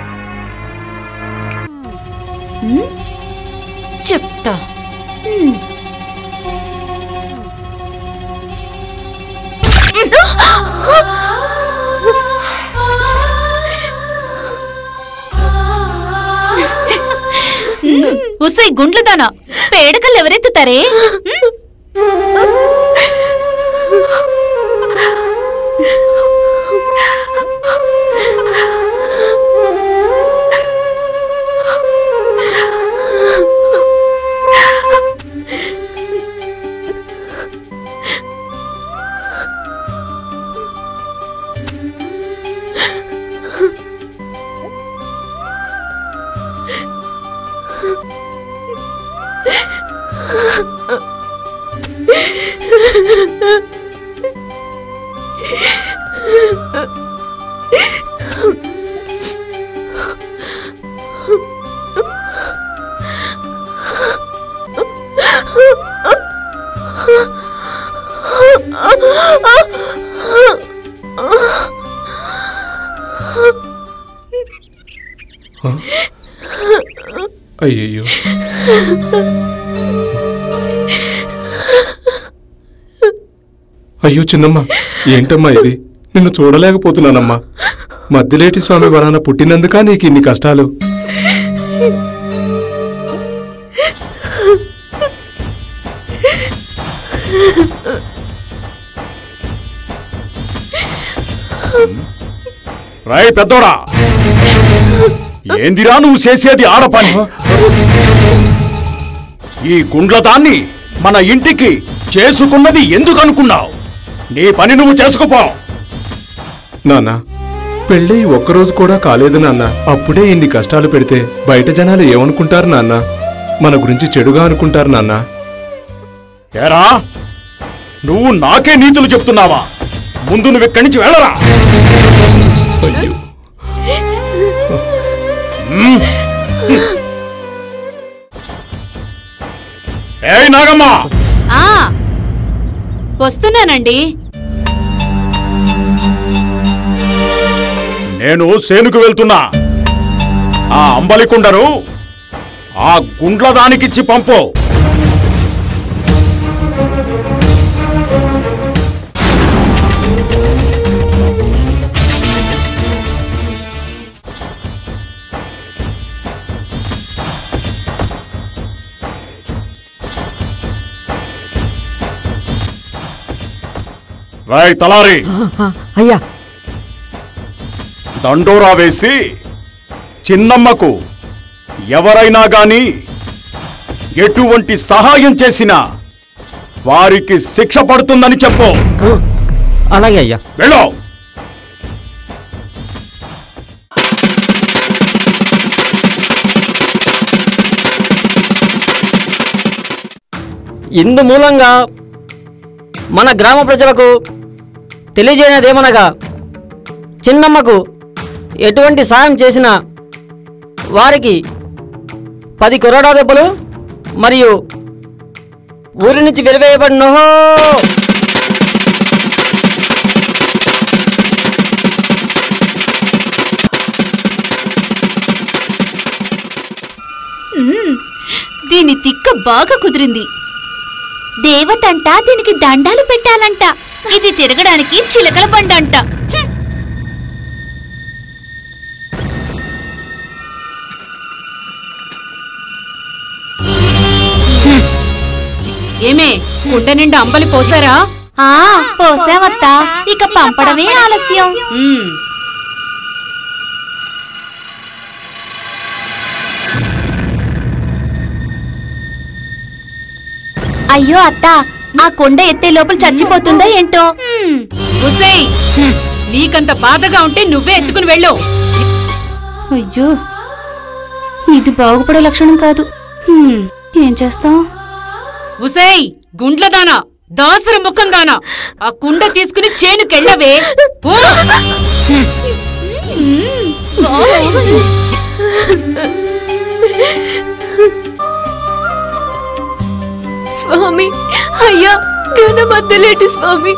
ఉమ్, చెప్తా ఉమ్. ఉమ్, ఉసై గుండ్లదానా పేడకలు ఎవరెత్తుతారే ఉమ్. అయ్యయ్యో అయ్యో చిన్నమ్మ ఏంటమ్మా ఇది నిన్ను చూడలేకపోతున్నానమ్మా మద్దిలేటి స్వామి వరాన పుట్టినందుకా నీకు ఇన్ని కష్టాలు రాయ్ పెద్దోడా ఏందిరా నువ్వు చేసేది ఆడపని ఈ గుండ్లదాన్ని మన ఇంటికి చేసుకున్నది ఎందుకు అనుకున్నావు నీ పని నువ్వు చేసుకుపో నాన్న పెళ్ళి ఒక్కరోజు కూడా కాలేదు నాన్న అప్పుడే ఇన్ని కష్టాలు పెడితే బయట జనాలు ఏమనుకుంటారు నాన్న మన గురించి చెడుగా అనుకుంటారు నాన్న ఏరా నువ్వు నాకే నీతులు చెప్తున్నావా ముందు నువ్వు ఇక్కడి నుంచి వెళ్ళరా మ్మ్. ఏయ్ నాగమ్మ ఆ వస్తున్నానండి నేను సేనుకు వెళ్తున్నా ఆ అంబలికుండను ఆ గుండ్ల దానికిచ్చి పంపు రాయ్ తలారి అయ్యా దండోరా వేసి చిన్నమ్మకు ఎవరైనా గాని ఎటువంటి సహాయం చేసినా వారికి శిక్ష పడుతుందని చెప్పు అలాగే అయ్యా వెళ్ళు ఇందు మూలంగా మన గ్రామ ప్రజలకు తెలియజేయనదేమనగా చిన్నమ్మకు ఎటువంటి సాయం చేసినా వారికి పది కొరడా దెబ్బలు మరియు ఊరి నుంచి వెలివేయబడినో మ్మ్. దీని తిక్క బాగా కుదిరింది దేవతంట దీనికి దండాలు పెట్టాలంట ఇది తిరగడానికి చిలకల బండంట హ్మ్. ఏమే కుండ నిండా అంబలి పోసారా ఆ పోసావత్తా ఇక పంపడమే ఆలస్యం మ్మ్. అయ్యో అత్త ఆ కొండ ఎత్తే లోపల చచ్చిపోతుందో ఏంటో ఉసేయ్ హ్మ్. నీకంత బాధగా ఉంటే నువ్వే ఎత్తుకుని వెళ్ళు అయ్యో ఇది బాగుపడే లక్షణం కాదు హ్మ్, ఏం చేస్తాం ఉసేయ్ గుండ్లదానా దాసర ముఖం దానా ఆ కుండ తీసుకుని చేనుకెళ్ళవే పో. స్వామి అయ్యా ఘనమద్దలేటి స్వామి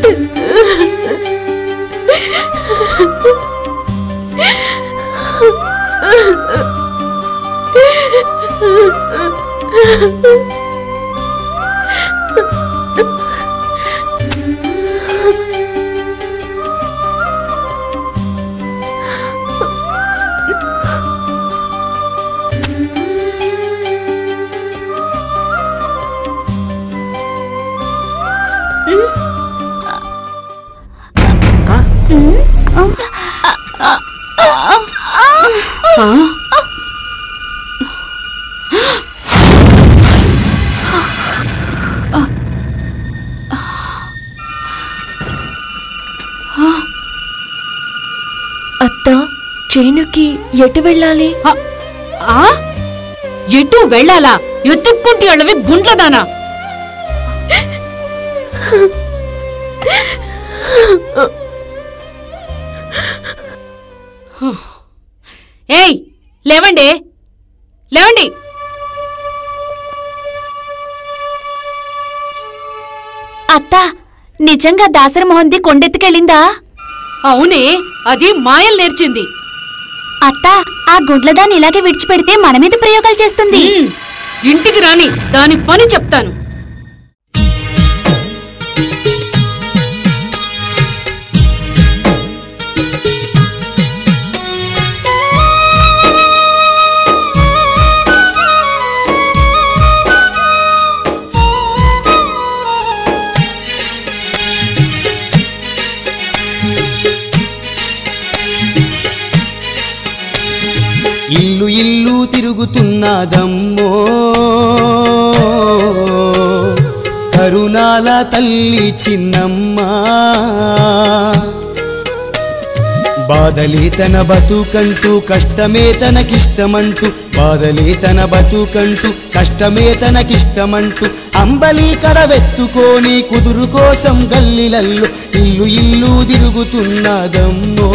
అత్త చేనుకి ఎటు వెళ్ళాలి ఆ ఎటు వెళ్ళాలా ఎత్తుక్కుంటి వెళ్ళవి గుండ్లదానా ఏయ్ లేవండి లేవండి అత్త నిజంగా దాసరి మొహంది కొండెత్తుకెళ్ళిందా అవునే అది మాయలు నేర్చింది అత్త ఆ గుడ్లదాన్ని ఇలాగే విడిచిపెడితే మన మీద ప్రయోగాలు చేస్తుంది ఇంటికి రాని దాని పని చెప్తాను ఇల్లు ఇల్లు తిరుగుతున్నదమ్మో కరుణాల తల్లి చిన్నమ్మ బాధలే తన బతుకంటూ కష్టమే తనకిష్టమంటూ బాధలే తన బతుకంటూ కష్టమే తనకిష్టమంటూ అంబలి కడవెత్తుకొని కుదురు కోసం గల్లిలల్లు ఇల్లు ఇల్లు తిరుగుతున్నదమ్మో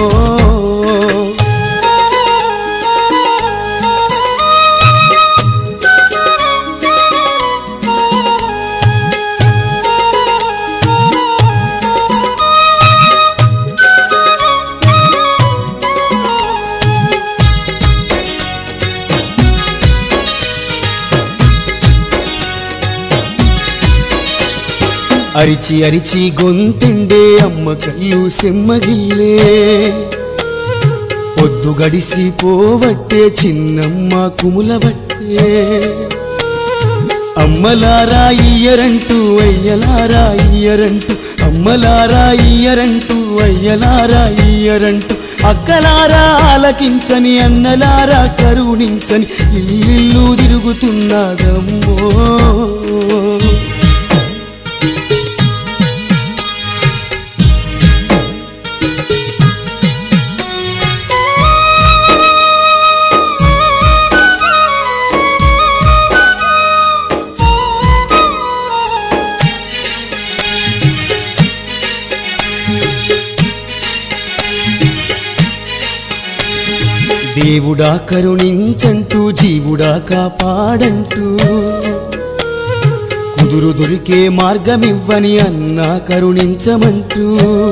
అరిచి అరిచి గొంతుండే అమ్మ కళ్ళు సెమ్మగిల్లే పొద్దు గడిసి పోవట్టే చిన్నమ్మ కుములవట్టే అమ్మలారా ఇయ్యరంటూ అయ్యలారా ఇయ్యరంటూ అమ్మలారా ఇయ్యరంటూ అయ్యలారా ఇయ్యరంటూ అక్కలారా ఆలకించని అన్నలారా కరుణించని ఇల్లు తిరుగుతున్నదమ్మో దేవుడా కరుణించంటూ జీవుడా కాపాడంటూ కుదురు దొరికే మార్గమివ్వని అన్నా కరుణించమంటూ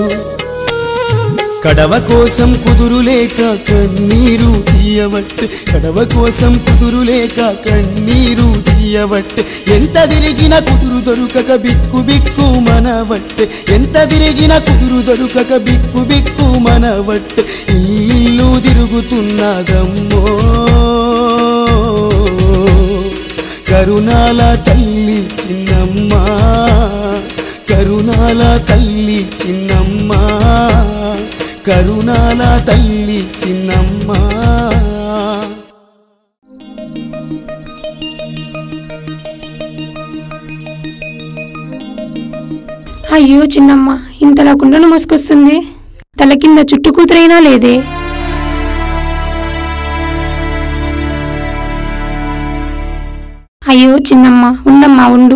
కడవ కోసం కుదురు లేక కన్నీరు తీయవట్టే కడవ కోసం కుదురు లేక కన్నీరు తీయవట్టే ఎంత తిరిగిన కుదురు దొరుకక బిక్కు బిక్కు మనవట్టే ఎంత తిరిగిన కుదురు దొరుకక బిక్కు బిక్కు మనవట్టే ఇల్లు తిరుగుతున్నదమ్మో కరుణాల తల్లి చిన్నమ్మ కరుణాల తల్లి చిన్నమ్మ కరుణాల తల్లి చిన్నమ్మ అయ్యో చిన్నమ్మ ఇంతలా కుండను మోసుకొస్తుంది తల కింద చుట్టు కూతురైనా లేదే అయ్యో చిన్నమ్మ ఉండమ్మా ఉండు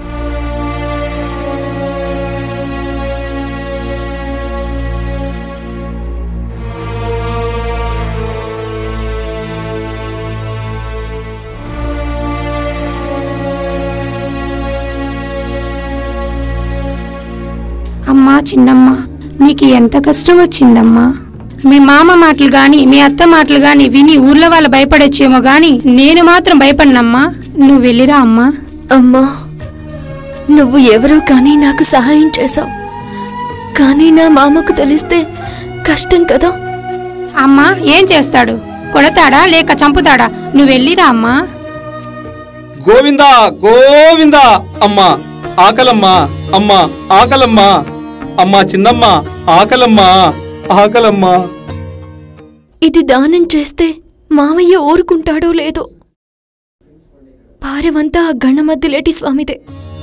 అమ్మా చిన్నమ్మ నీకు ఎంత కష్టం వచ్చిందమ్మా మీ మామ మాటలు గాని మీ అత్త మాటలు గాని విని ఊర్లో వాళ్ళు భయపడొచ్చేమో గాని నేను మాత్రం భయపడినమ్మా నువ్వు వెళ్ళిరా అమ్మా అమ్మా నువ్వు ఎవరో కానీ నాకు సహాయం చేశావు కానీ నా మామకు తెలిస్తే కష్టం కదా అమ్మా ఏం చేస్తాడు కొడతాడా లేక చంపుతాడా నువ్వు వెళ్ళిరా అమ్మా గోవిందా గోవిందా అమ్మా ఆకలమ్మా అమ్మా ఆకలమ్మా అమ్మా చిన్నమ్మ ఆకలమ్మా ఆకలమ్మా ఇది దానం చేస్తే మామయ్య ఊరుకుంటాడో లేదో భార్యవంతా ఆ గణమద్దిలేటి స్వామిదే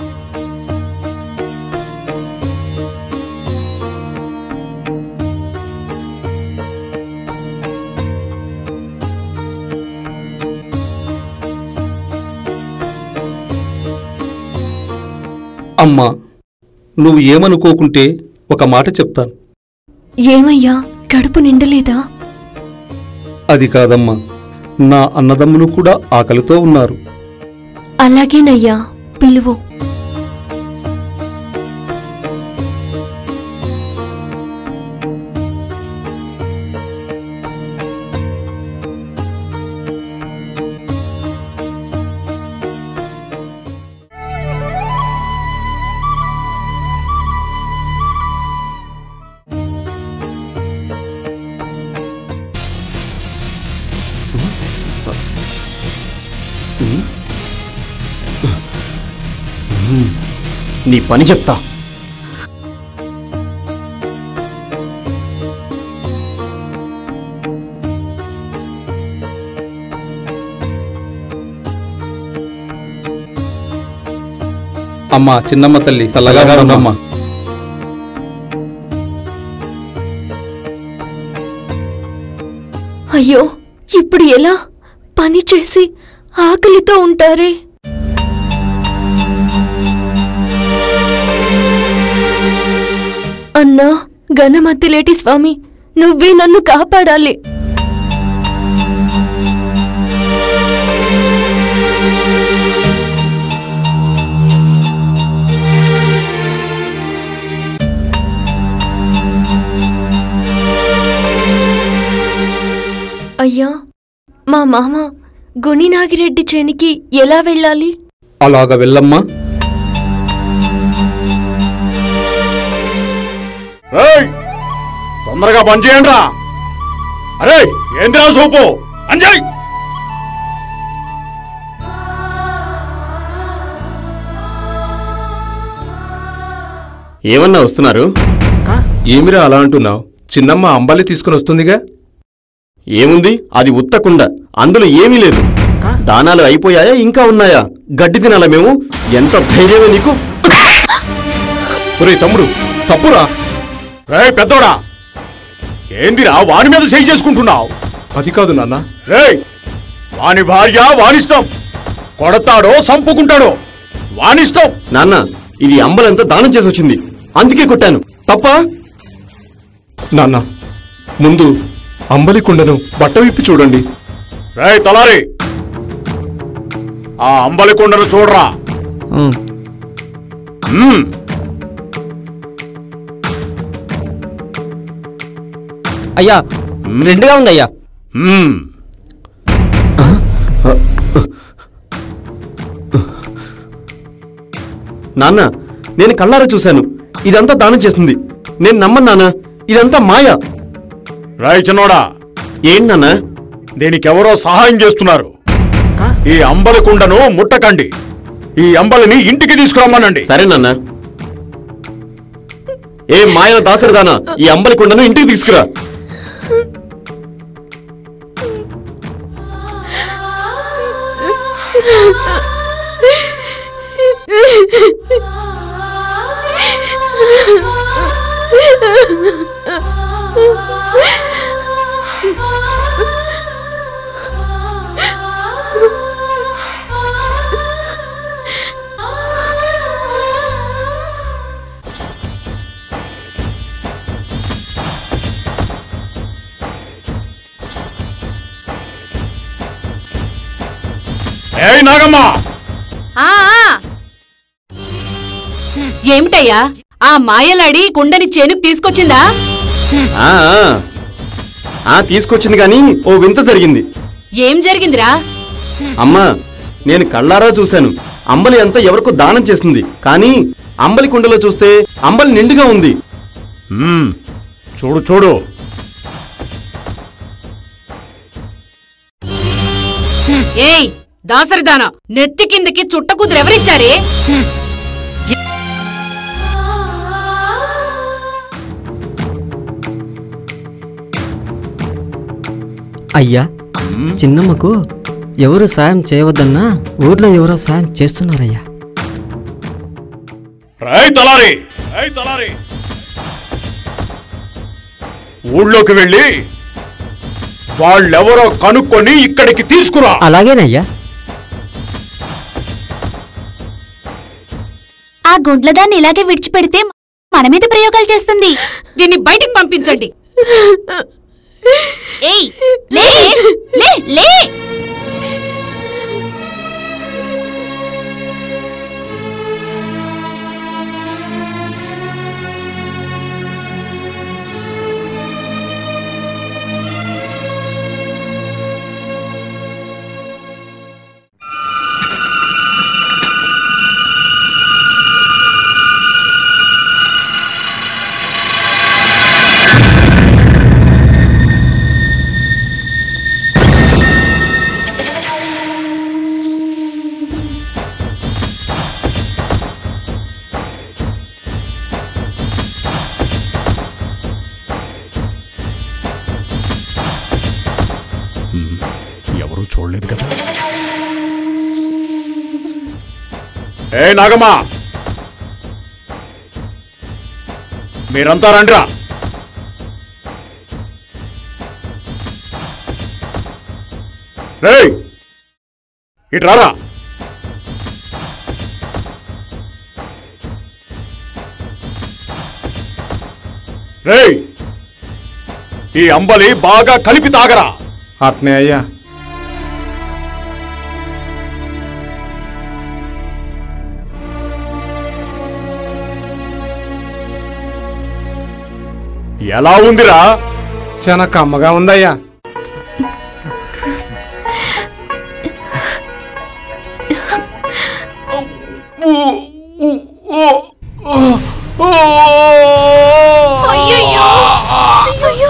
అమ్మా నువ్వు ఏమనుకోకుంటే ఒక మాట చెప్తాను ఏమయ్యా కడుపు నిండలేదా అది కాదమ్మా నా అన్నదమ్ములు కూడా ఆకలితో ఉన్నారు అలాగేనయ్యా పిలువు నీ పని చెప్తా అమ్మా చిన్నమ్మ తల్లి చల్లగా ఉండమ్మా అయ్యో ఇప్పుడు ఎలా పని చేసి ఆకలితో ఉంటారే అన్నా గణమద్దిలేటి స్వామి నువ్వే నన్ను కాపాడాలి అయ్యా మా మామ గుణినాగిరెడ్డి చేనికి ఎలా వెళ్ళాలి అలాగ వెళ్ళమ్మా ఏయ్! తొందరగా పని చేయండి రా అరే ఏందిరా సూపు అంజయ్ ఏమన్నా వస్తున్నారు ఏమిరా అలా అంటున్నావు చిన్నమ్మ అంబలి తీసుకుని వస్తుందిగా ఏముంది అది ఉత్తకుండ అందులో ఏమీ లేదు దానాలు అయిపోయాయా ఇంకా ఉన్నాయా గడ్డి తినాలా మేము ఎంత ధైర్యమే నీకు ఒరే తమ్ముడు తప్పురా రే పెద్దోడా ఏందిరా వాని మీద సై చేసుకుంటున్నావు అది కాదు నాన్న రే వాని భార్య వానిష్టం కొడతాడో సంపుకుంటాడో వానిష్టం నాన్న ఇది అంబలంతా దానం చేసి వచ్చింది అందుకే కొట్టాను తప్ప నాన్న ముందు అంబలి కుండను బట్ట విప్పి చూడండి రే తలారి ఆ అంబలి కొండను చూడరా మ్మ్. అయ్యా రెండుగా ఉంది అయ్యా మ్మ్. నాన్న నేను కళ్ళారా చూశాను ఇదంతా దానం చేసింది నేను నమ్మను నాన్న ఇదంతా మాయ రాయ్ చిన్నోడా ఏంటి నాన్న దీనికెవరో సహాయం చేస్తున్నారు ఈ అంబలి కుండను ముట్టకండి ఈ అంబలిని ఇంటికి తీసుకురమ్మనండి సరే నాన్న ఏ మాయల దాసరిదానా ఈ అంబలి కుండను ఇంటికి తీసుకురా ఏయ్ నాగమ్మ ఆ ఆ. ఏమిటయ్యా ఆ మాయలాడి కుండని చేనుకు తీసుకొచ్చిందా ఆ, ఆ. ఆ తీసుకొచ్చింది కానీ ఓ వింత జరిగింది ఏం జరిగిందిరా అమ్మా నేను కళ్ళారా చూశాను అంబలి అంతా ఎవరికో దానం చేసింది కానీ అంబలి కుండలో చూస్తే అంబలి నిండుగా ఉంది మ్మ్. చూడు చూడు ఏయ్ దాసరిదానా నెత్తి కిందకి చుట్ట కుదురు ఎవరిచ్చారే అయ్యా చిన్నమ్మకు ఎవరు సాయం చేయవద్దన్నా ఊర్లో ఎవరో సాయం చేస్తున్నారయ్యా రేయ్ తలారి రేయ్ తలారి ఊళ్ళోకి వెళ్ళి వాళ్ళెవరో కనుక్కొని ఇక్కడికి తీసుకురా అలాగేనయ్యా ఆ గుండ్లదాన్ని ఇలాగే విడిచిపెడితే మన మీద ప్రయోగాలు చేస్తుంది దీన్ని బయటికి పంపించండి ఏయ్ లే లే లే ఎవరూ చూడలేదు కదా ఏ నాగమ్మా మీరంతా రండ్రా రేయ్ ఇటు రారా రేయ్ ఈ అంబలి బాగా కలిపి తాగరా అట్నే అయ్యా ఎలా ఉందిరా చాలా కమ్మగా ఉందయ్యా అయ్యయ్యో. అయ్యయ్యో.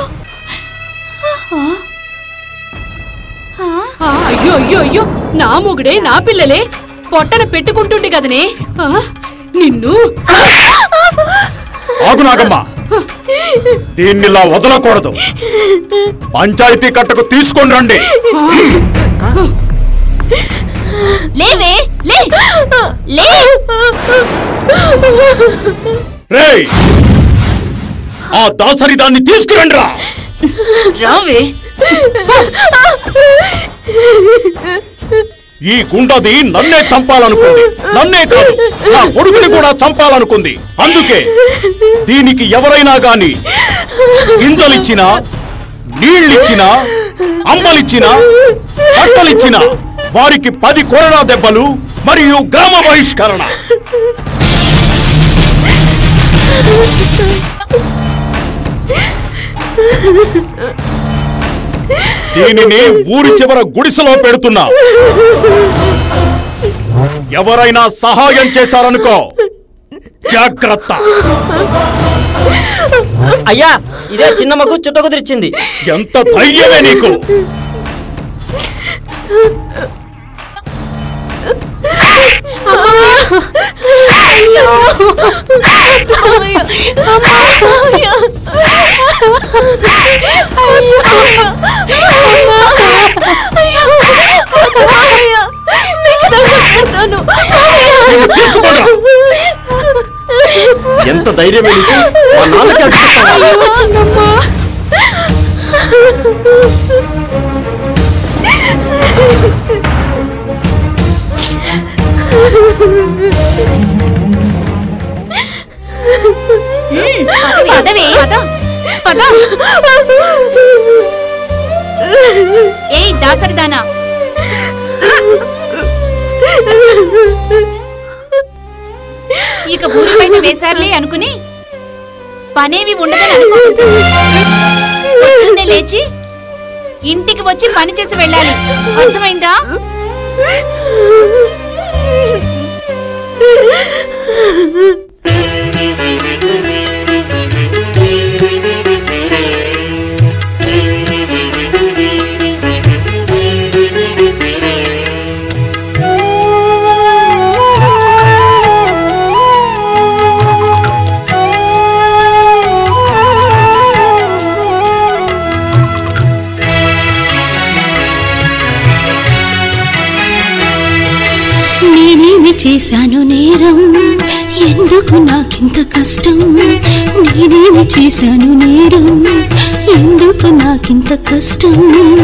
ఆ, అయ్యో అయ్యో అయ్యో నా మొగుడే నా పిల్లలే పొట్టన పెట్టుకుంటుండే కదనే ఆ, నిన్ను ఆగు నాగమ్మ దీన్నిలా వదలకూడదు పంచాయతీ కట్టకు తీసుకొని రండి లేవే లే లే రేయ్ ఆ దాసరి దాన్ని తీసుకురండి రా రావే ఈ గుండది నన్నే చంపాలనుకుంది నన్నే కాదు నా కొడుకుని కూడా చంపాలనుకుంది అందుకే దీనికి ఎవరైనా గాని గింజలిచ్చినా నీళ్ళిచ్చినా అంబలిచ్చినా బట్టలిచ్చినా వారికి పది కొరడా దెబ్బలు మరియు గ్రామ బహిష్కరణ దీనిని ఊరి చివర గుడిసెలో పెడుతున్నా ఎవరైనా సహాయం చేశారనుకో జాగ్రత్త అయ్యా ఇదే చిన్నమ్మకు చుట్ట కుదిరిచ్చింది ఎంత ధైర్యమే నీకు అయ్యో అమ్మయ్య. అమ్మయ్య. అయ్యో. అయ్యో. అమ్మయ్య. నీకు దండం పెడతాను. ఎంత ధైర్యమే నీకు మా నాన్నకి అడ్డు చెప్తావా? అయ్యో, చిన్నమ్మ. పదవే పద ఏయ్ దాసరిదానా ఇక ఊరి బయట వేశారులే అనుకుని పనేవి ఉండదని అనుకో పొద్దున్నే లేచి ఇంటికి వచ్చి పని చేసి వెళ్ళాలి అర్థమైందా నేనేమి చేశాను నేరం ఎందుకు నాకింత కష్టం నేనేమి చేశాను నేరం ఎందుకు నాకింత కష్టం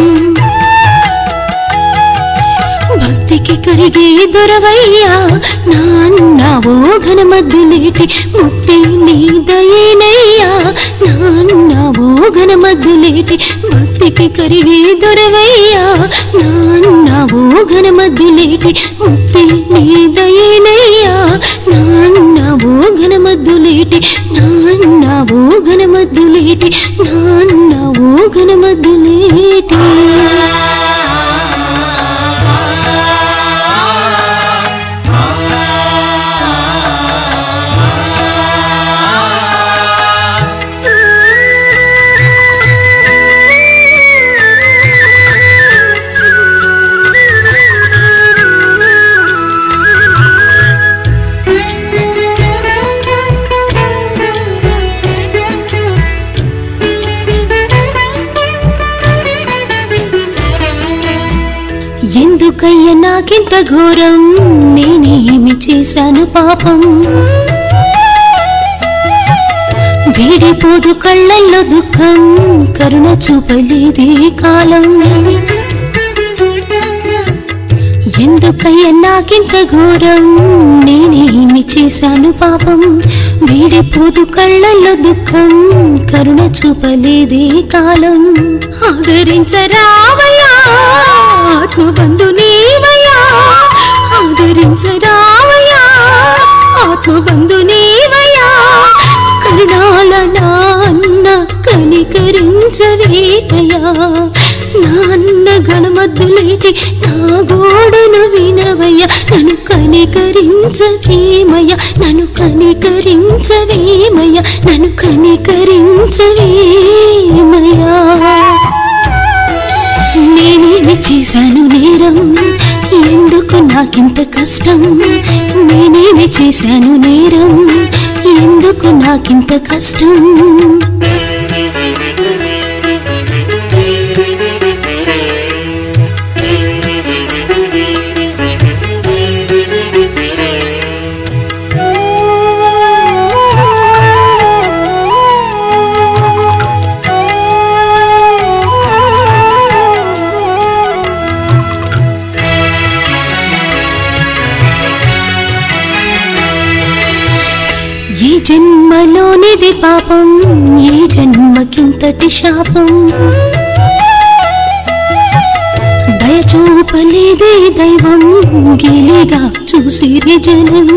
భక్తికి కరిగే దొరవయ్యా నాన్నావో ఘనమద్దులేటి ముక్తి నీ దయేనయ్యా నాన్నావో ఘనమద్దులేటి భక్తికి కరిగే దొరవయ్యా నాన్నావో ఘనమద్దులేటి ముక్తి నీ దయేనయ్యా నాన్నావో ఘనమద్దులేటి నాన్నావో ఘనమద్దులేటి నాన్నావో ఘనమద్దులేటి ఎందుకయ్య నాకింత ఘోరం నేనేమి చేశాను పాపం వీడిపోదు కళ్ళల్లో దుఃఖం కరుణ చూపలేదే కాలం ఎందుకయ్య నాకింత ఘోరం నేనేమి చేశాను పాపం వీడిపోదు కళ్ళల్లో దుఃఖం కరుణ చూపలేదే కాలం ఆదరించరావయ్యా ఆత్మబంధు నీవయ్యా ఆదరించరావయ్యా ఆత్మబంధు నీవయ్యా కరుణాల నాన్న కనికరించవేతయా నాన్న గణమద్దులేటి నా గోడను వినవయ్య నన్ను కనికరించవేమయ్య నన్ను కనికరించవేమయ్య నన్ను కనికరించవేమయ్యా నేనేమి చేశాను నేరం ఎందుకు నాకింత కష్టం నేనేమి చేశాను నేరం ఎందుకు ఎందుకు నాకింత కష్టం ఏ జన్మలోనిది పాపం ఏ జన్మకింతటి శాపం దయచూపలేదే దైవం గేలిగా చూసిరి జనం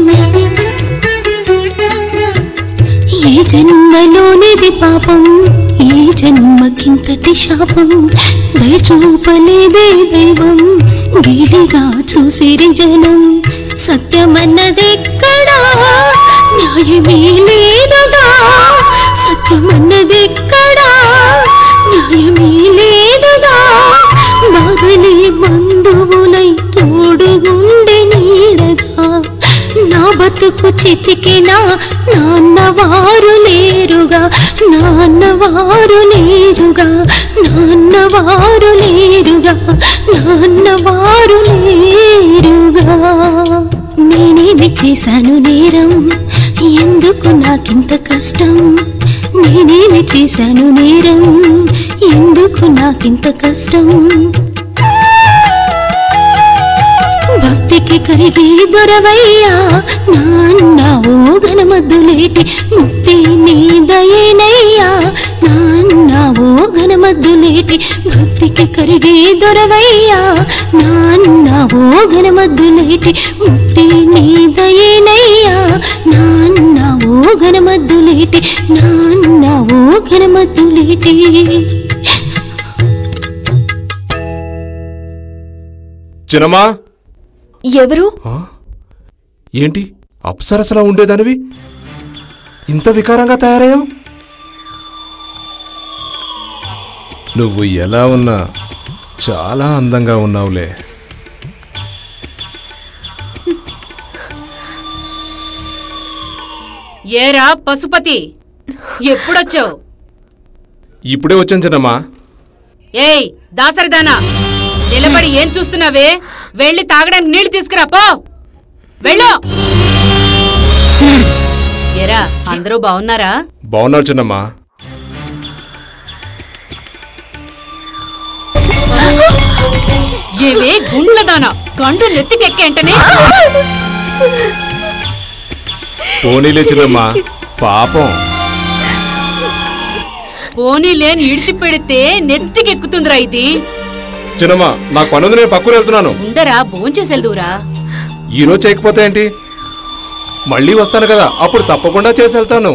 ఏ జన్మలోనిది పాపం ఏ జన్మకింతటి శాపం దయచూపలేదే దైవం గేలిగా చూసిరి జనం సత్యమన్నదెక్కడా న్యాయమే లేదుగా సత్యమన్నదెక్కడా న్యాయమే లేదుగా బాధలే బంధువులై తోడుగుండె నీడగా నా బతుకు చితికినా నాన్నవారు లేరుగా నాన్నవారు లేరుగా నాన్నవారు లేరుగా నాన్నవారు లేరుగా నేనేమి చేశాను నేరం ఎందుకు నాకింత కష్టం నేనేమి చేశాను నేరం ఎందుకు నాకింత కష్టం భక్తికి కరిగి దొరవయ్యా నాన్న ఓ ఘనమద్దులేటి ముక్తి నీ దయేనయ్యా నాన్న ఓ ఘనమద్దులేటి భక్తికి కరిగి దొరవయ్యా నాన్న ఓ ఘనమద్దులేటి ముక్తి నీ దయేనయ్యా నాన్న ఓ ఘనమద్దులేటి నాన్న ఓ ఘనమద్దులేటి చిన్నమ్మా ఎవరు ఏంటి అప్సరసలా ఉండేదానివి ఇంత వికారంగా తయారయ్యావు నువ్వు ఎలా ఉన్నా చాలా అందంగా ఉన్నావులే ఏరా పశుపతి ఎప్పుడొచ్చావు ఇప్పుడే వచ్చాను చిన్నమ్మా ఏయ్ దాసరిదానా నిలబడి ఏం చూస్తున్నావే వెళ్ళి తాగడానికి నీళ్లు తీసుకురా పో వెళ్ళు ఎరా అందరూ బాగున్నారా బాగున్నావు చిన్నమ్మా ఏమే గుండ్లదానా కండు నెత్తికెక్కే అంటనే పోనీలే చిన్నమ్మా పాపం పోనీ లేని ఇడిచిపెడితే నెత్తికెక్కుతుందిరా ఇది చిన్నమ్మా నాకు పనుంది నేను పక్కన వెళ్తున్నాను ఉండరా భోంచేసెల్దురా ఈ రోజు చేయకపోతే ఏంటి మళ్ళీ వస్తాను కదా అప్పుడు తప్పకుండా చేసి వెళ్తాను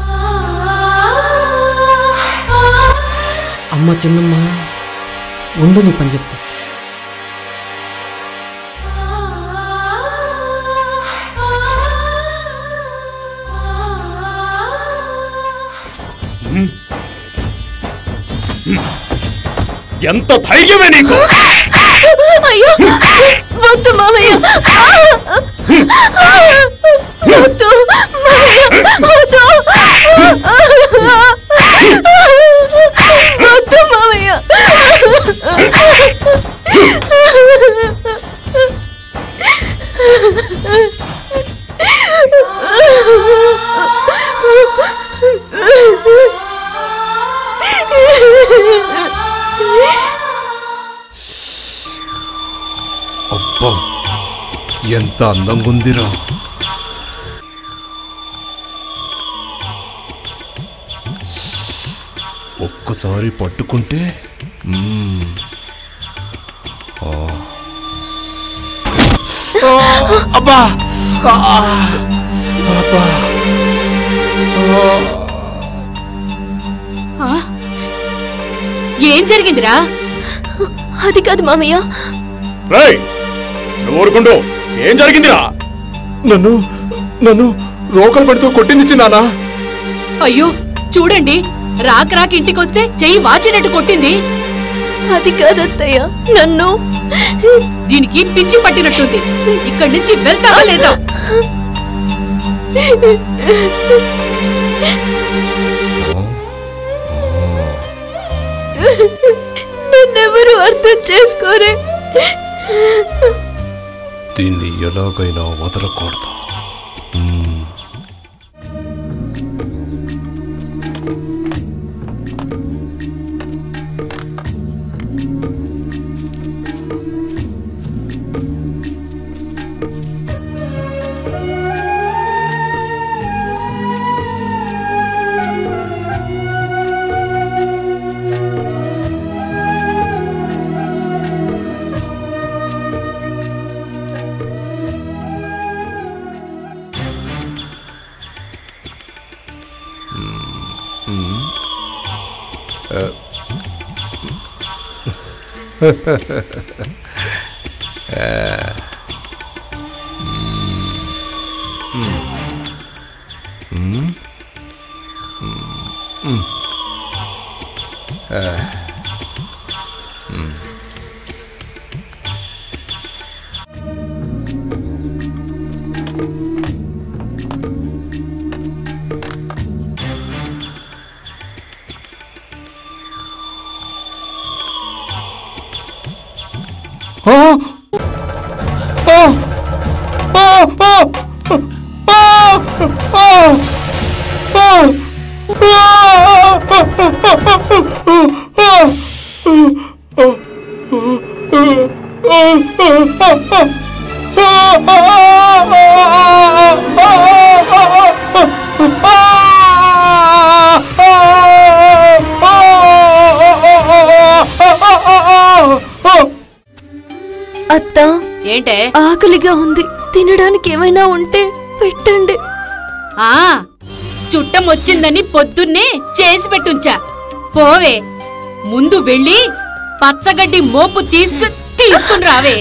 అమ్మ చిన్నమ్మ ఉండు నీ పని చెప్తా ఎంత ధైర్యమే నీకు అయ్యో వద్దు మామయ్య వద్దు మామయ్య వద్దు వద్దు మామయ్య అబ్బా ఎంత అందంగా ఉందిరా ఒక్కసారి పట్టుకుంటే మ్మ్. ఆ. అబ్బా అబ్బా ఆ? ఏం జరిగిందిరా అది కాదు మామయ్య రేయ్ నువ్వు ఊరుకుంటూ ఏం జరిగిందిరా నన్ను నన్ను రోకలు పడితో కొట్టింది నానా అయ్యో చూడండి రాక రాక ఇంటికొస్తే చెయ్యి వాచినట్టు కొట్టింది అది కాదత్తయ్య నన్ను దీనికి పిచ్చి పట్టినట్టుంది ఇక్కడి నుంచి వెళ్తావా లేదా నన్నెవరు అర్థం చేసుకోరే దీన్ని ఎలాగైనా వదలకూడదు అత్త ఏంటే ఆకలిగా ఉంది తినడానికి ఏమైనా ఉంటే పెట్టండి ఆ చుట్టం వచ్చిందని పొద్దున్నే చేసి పెట్టుంచా పోవే ముందు వెళ్ళి పచ్చగడ్డి మోపు తీసుకు తీసుకుని రావే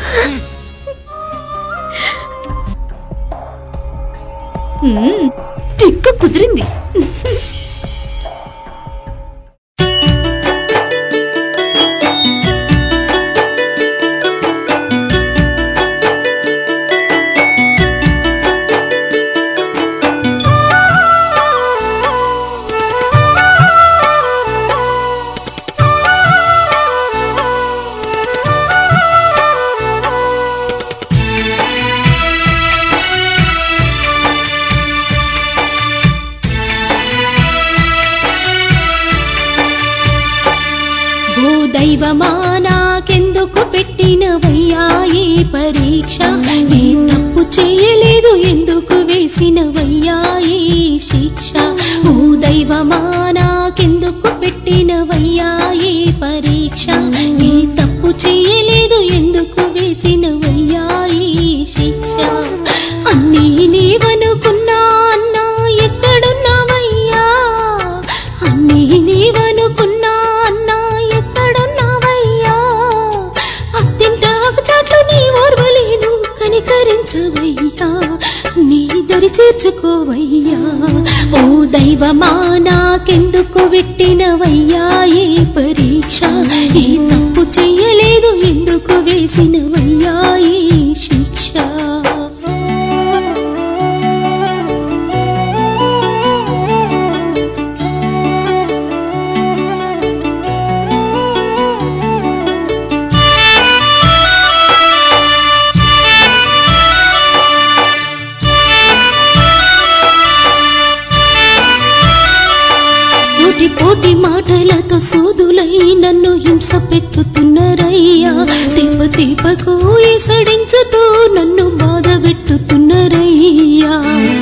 ఉమ్, తిక్క కుదిరింది ఓ దైవమా నాకెందుకు పెట్టినవయ్యా ఈ పరీక్ష నీ తప్పు చేయలేదు ఎందుకు వేసినవయ్యా ఈ శిక్ష ఓ దైవమా నాకెందుకు పెట్టినవయ్యా ఈ పరీక్ష నీ తప్పు చేయలేదు ఎందుకు వేసినవయ్యా ఈ శిక్ష అన్నీ నీవనుకున్నా అన్నా ఎక్కడున్నావయ్యా అన్నీ నీవనుకున్నా అన్నా ఎక్కడున్నావయ్యా అత్తింటాకు చాట్లు నీ ఓర్వలేను కనికరించవయ్యా నీ దరి చేర్చుకోవయ్యా ఓ దైవమా నాకెందుకు విట్టినవయ్యా ఏ పరీక్ష ఏ తప్పు చెయ్యలేదు ఎందుకు వేసినవయ్యా ఈ శిక్ష సూటిపోటి మాటలతో సూదులై నన్ను హింస పెట్టుతున్నరయ్యా దీప దీపకు ఈసడించుతూ నన్ను బాధ పెట్టుతున్నరయ్యా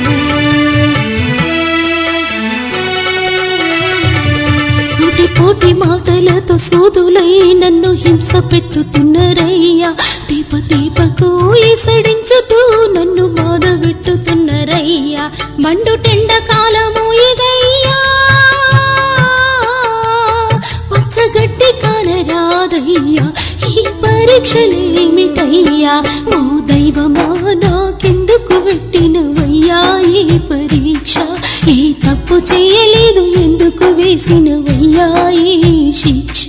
సూటిపోటి మాటలతో సూదులై నన్ను హింస పెట్టుతున్నరయ్యా దీప దీపకు ఈసడించుతూ నన్ను బాధ పెట్టుతున్నరయ్యా మండుటెండ కాలము ఇదయ్యా పచ్చగడ్డి కానరాదయ్యా ఈ పరీక్షలేమిటయ్యా ఓ దైవమా నాకెందుకు పెట్టినవయ్యా ఈ పరీక్ష ఈ తప్పు చేయలేదు ఎందుకు వేసినవయ్యా ఈ శిక్ష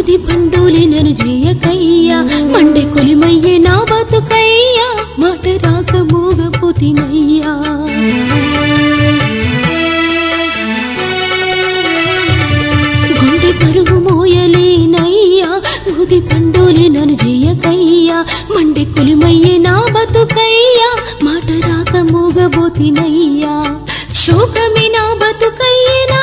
గుది పండులి నన్ను చేయకయ్యా మండే కొలిమయ్యే నా బతుకయ్యా మాట రాక మోగపోతినయ్యా గుండె పరుగు మోయలేనయ్యా గుది పండులి నన్ను చేయకయ్యా మండే కొలిమయ్యే నా బతుకయ్యా మాట రాక మోగబోతినయ్యా శోకమే నా బతుకయ్యనా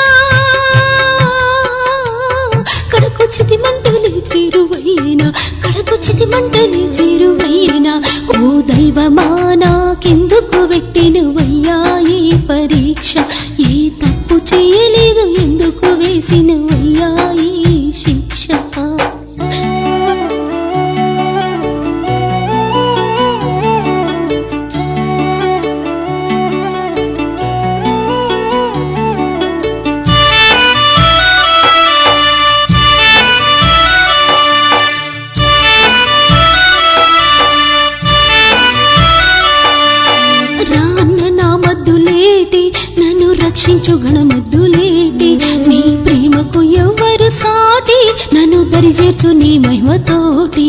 కడకు చితి మంటలు చేరువయ్యేనా కడకు చితి మంటలు చేరువయ్యేనా ఓ దైవమా నాకెందుకు పెట్టినవయ్యా ఈ పరీక్ష ఏ తప్పు చేయలేదు ఎందుకు వేసినవయ్యా ఈ శిక్ష రాన్న నా మద్దులేటి నన్ను రక్షించు గణమద్దులేటి నీ ప్రేమకు ఎవ్వరు సాటి నన్ను దరిచేర్చు నీ మహిమతోటి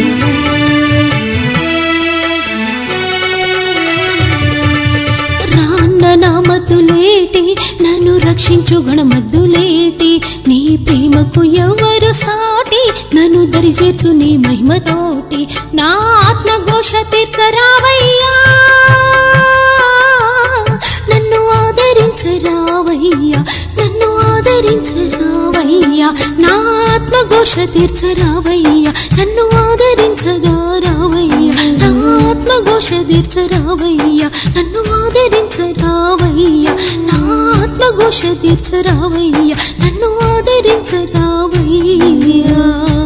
రాన్న నా మద్దులేటి నన్ను రక్షించు గణమద్దులేటి నీ ప్రేమకు ఎవ్వరు సాటి నన్ను దరిచేర్చు నీ మహిమతోటి నా ఆత్మఘోష తీర్చరావయ్యా నన్ను ఆదరించరావయ్యా నన్ను ఆదరించరావయ్యా నా ఆత్మఘోష తీర్చరావయ్యా నన్ను ఆదరించగా రావయ్యా నా ఆత్మఘోష తీర్చరావయ్యా నన్ను ఆదరించరావయ్యా నా ఆత్మఘోష తీర్చరావయ్యా నన్ను ఆదరించరావయ్యా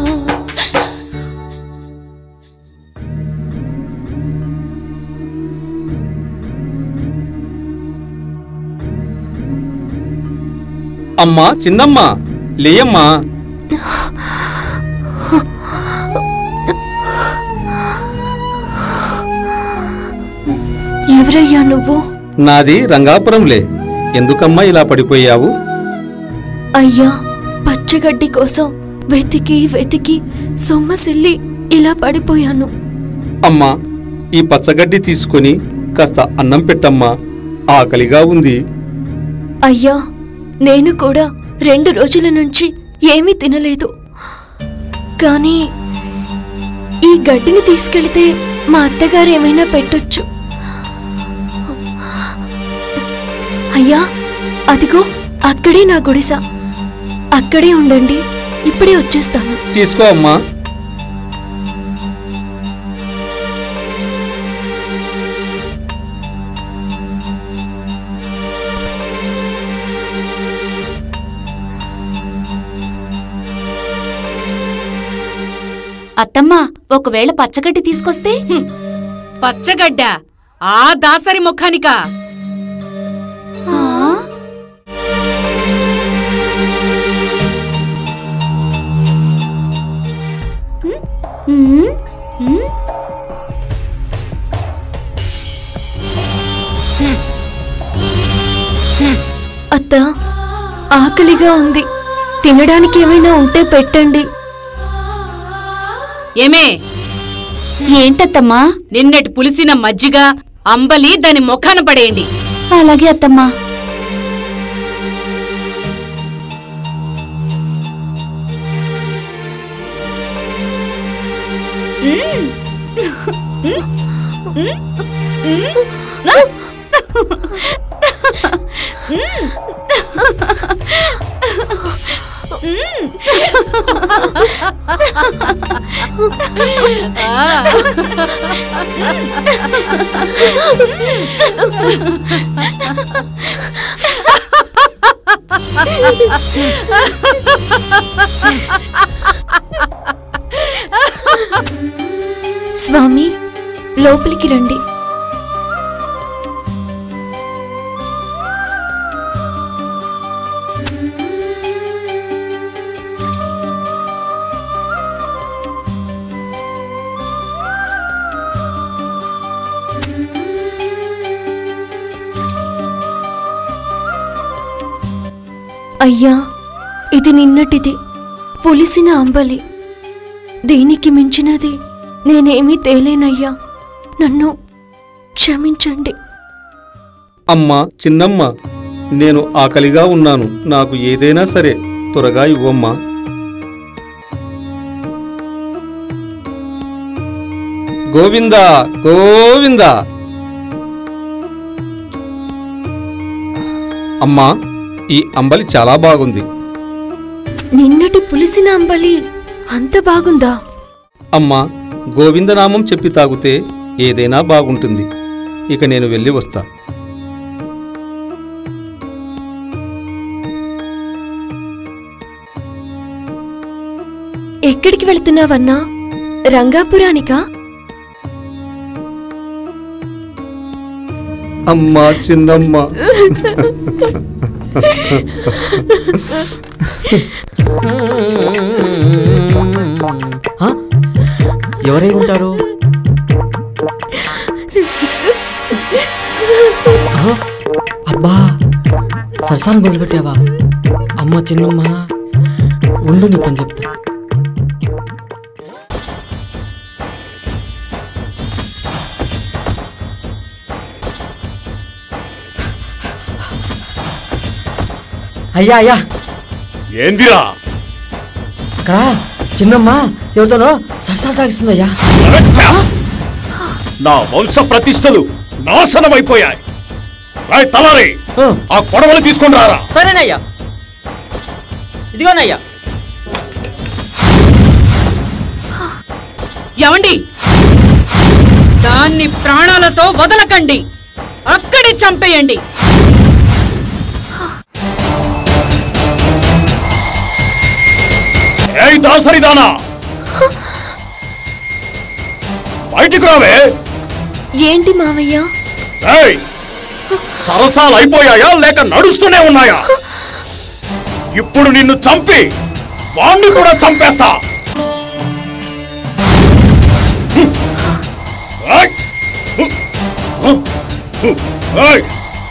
అమ్మా చిన్నమ్మా లేయమ్మా ఎవరయ్యా నువ్వు నాది రంగాపురంలే ఎందుకమ్మా ఇలా పడిపోయావు అయ్యా పచ్చగడ్డి కోసం వెతికి వెతికి సొమ్మసిల్లి ఇలా పడిపోయాను అమ్మా ఈ పచ్చగడ్డి తీసుకొని కాస్త అన్నం పెట్టమ్మా ఆకలిగా ఉంది అయ్యా నేను కూడా రెండు రోజుల నుంచి ఏమీ తినలేదు కానీ ఈ గడ్డిని తీసుకెళ్తే మా అత్తగారు ఏమైనా పెట్టొచ్చు అయ్యా అదిగో అక్కడే నా గుడిస అక్కడే ఉండండి ఇప్పుడే వచ్చేస్తాను తీసుకో అమ్మా అత్తమ్మ ఒకవేళ పచ్చగడ్డి తీసుకొస్తే పచ్చగడ్డ ఆ దాసరి ముఖానికా అత్త ఆకలిగా ఉంది తినడానికి ఏమైనా ఉంటే పెట్టండి ఏమే ఏంటత్తమ్మా నిన్నటి పులిసిన మజ్జిగ అంబలి దాని ముఖాన పడేయండి అలాగే అత్తమ్మా స్వామి లోపలికి రండి అయ్యా ఇది నిన్నటిది పులిసిన అంబలి దీనికి మించినది నేనేమీ తేలేనయ్యా నన్ను క్షమించండి అమ్మా చిన్నమ్మ నేను ఆకలిగా ఉన్నాను నాకు ఏదైనా సరే త్వరగా ఇవ్వమ్మా గోవిందా గోవిందా అమ్మా ఈ అంబలి చాలా బాగుంది నిన్నటి పులిసిన అంబలి అంత బాగుందా అమ్మా గోవిందనామం చెప్పి తాగితే ఏదైనా బాగుంటుంది ఇక నేను వెళ్ళి వస్తా ఎక్కడికి వెళ్తున్నావన్నా రంగాపురానికా అమ్మా చిన్నమ్మ ఆ? ఎవరై ఉంటారు ఆ? అబ్బా సరసాన్ని మొదలుపెట్టావా అమ్మ చిన్నమ్మ ఉండు నీ పని చెప్తా అయ్యా అయ్యా ఏందిరా అక్కడ చిన్నమ్మ ఎవరితోనో సరసాలు తాగిస్తుందయ్యా నా వంశ ప్రతిష్టలు నాశనమైపోయాయి రాయ్ తలారి ఆ కొడవలు తీసుకొని రారా సరేనయ్యా ఇదిగోనయ్యా ఎవండి దాన్ని ప్రాణాలతో వదలకండి అక్కడే చంపేయండి ఏయ్ దాసరిదానా బయటికి రావే ఏంటి మావయ్య ఏయ్ సరసాలు అయిపోయాయా లేక నడుస్తూనే ఉన్నాయా ఇప్పుడు నిన్ను చంపి వాణ్ణి కూడా చంపేస్తా ఏయ్! ఏయ్!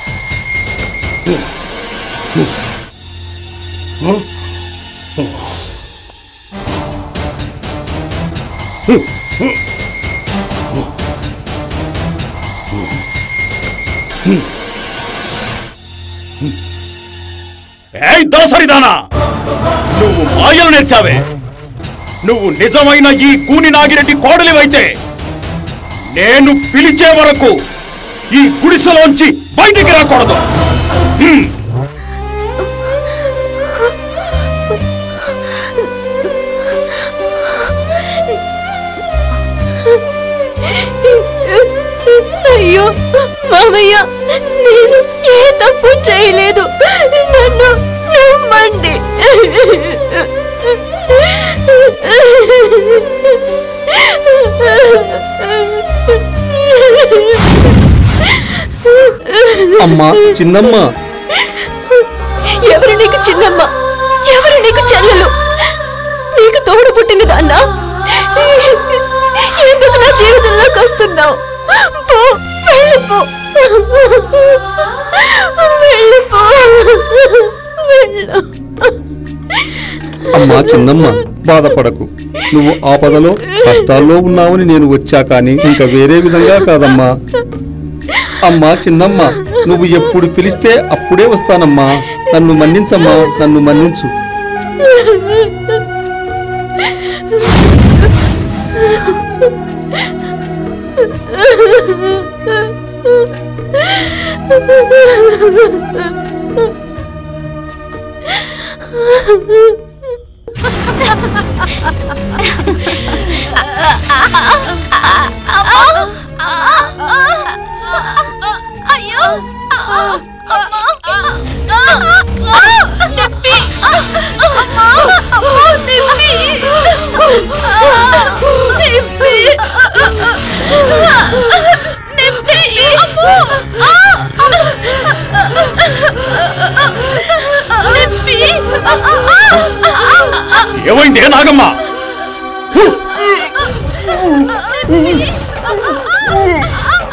ఏయ్ దోసరిదానా నువ్వు మాయలు నేర్చావే నువ్వు నిజమైన ఈ కూని నాగిరెడ్డి కోడలివైతే నేను పిలిచే వరకు ఈ గుడిసెలోంచి బయటికి రాకూడదు హ్మ్. అయ్యో మామయ్య నేను ఏ తప్పు చేయలేదు నన్ను నమ్మండి అమ్మా చిన్నమ్మ ఎవరు నీకు చిన్నమ్మ ఎవరు నీకు చెల్లెలు నీకు తోడు పుట్టిన దాన్న ఎందుకు నా జీవితంలోకి వస్తున్నావు పో వెళ్ళిపో వెళ్ళిపో వెళ్ళు అమ్మా చిన్నమ్మ బాధపడకు నువ్వు ఆపదలో కష్టాల్లో ఉన్నావని నేను వచ్చా కానీ ఇంకా వేరే విధంగా కాదమ్మా అమ్మా చిన్నమ్మ నువ్వు ఎప్పుడు పిలిస్తే అప్పుడే వస్తానమ్మా నన్ను మన్నించమ్మా నన్ను మన్నించు అయ్యో నొప్పి నొప్పి ఏమైంది నాగమ్మ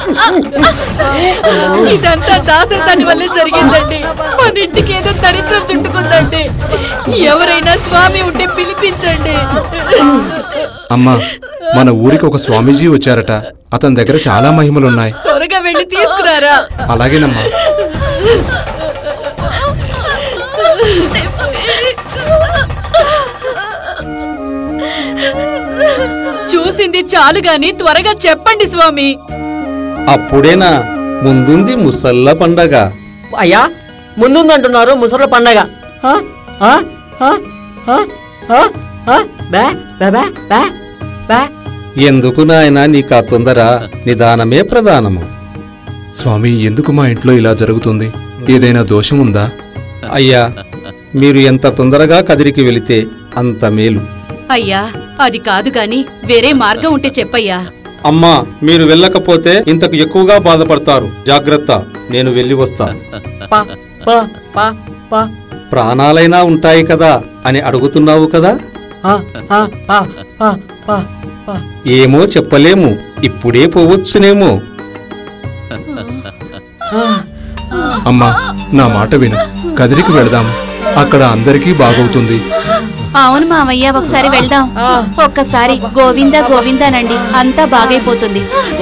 ఇదంతా దాసరి వల్లే జరిగిందండి మన ఇంటికి ఏదో దరిద్రం చుట్టుకుందండి ఎవరైనా స్వామి ఉంటే పిలిపించండి అమ్మా మన ఊరికి ఒక స్వామీజీ వచ్చారట అతని దగ్గర చాలా మహిమలున్నాయి త్వరగా వెళ్ళి తీసుకురారా అలాగేనమ్మా చూసింది చాలు గాని త్వరగా చెప్పండి స్వామి అప్పుడేనా ముందుంది ముసల్ల పండగ అయ్యా ముందుందంటున్నారు ముసల పండగ ఆ? ఆ? ఆ? ఆ? ఆ? ఆ? బే బే బే బే బే ఎందుకు నాయనా నీకు ఆ తొందర నిదానమే ప్రధానము స్వామి ఎందుకు మా ఇంట్లో ఇలా జరుగుతుంది ఏదైనా దోషం ఉందా అయ్యా మీరు ఎంత తొందరగా కదిరికి వెళితే అంత మేలు అయ్యా అది కాదు గాని వేరే మార్గం ఉంటే చెప్పయ్యా అమ్మా మీరు వెళ్ళకపోతే ఇంతకు ఎక్కువగా బాధపడతారు జాగ్రత్త నేను వెళ్ళి వస్తా పా పా పా పా ప్రాణాలైనా ఉంటాయి కదా అని అడుగుతున్నావు కదా ఆ, ఆ, పా పా పా పా ఏమో చెప్పలేము ఇప్పుడే పోవచ్చునేమో అమ్మా నా మాట విను కదిరికి వెళదాం అక్కడ అందరికీ బాగవుతుంది అవును మావయ్య ఒకసారి వెళ్దాం ఒక్కసారి గోవింద గోవిందానండి అంతా బాగైపోతుంది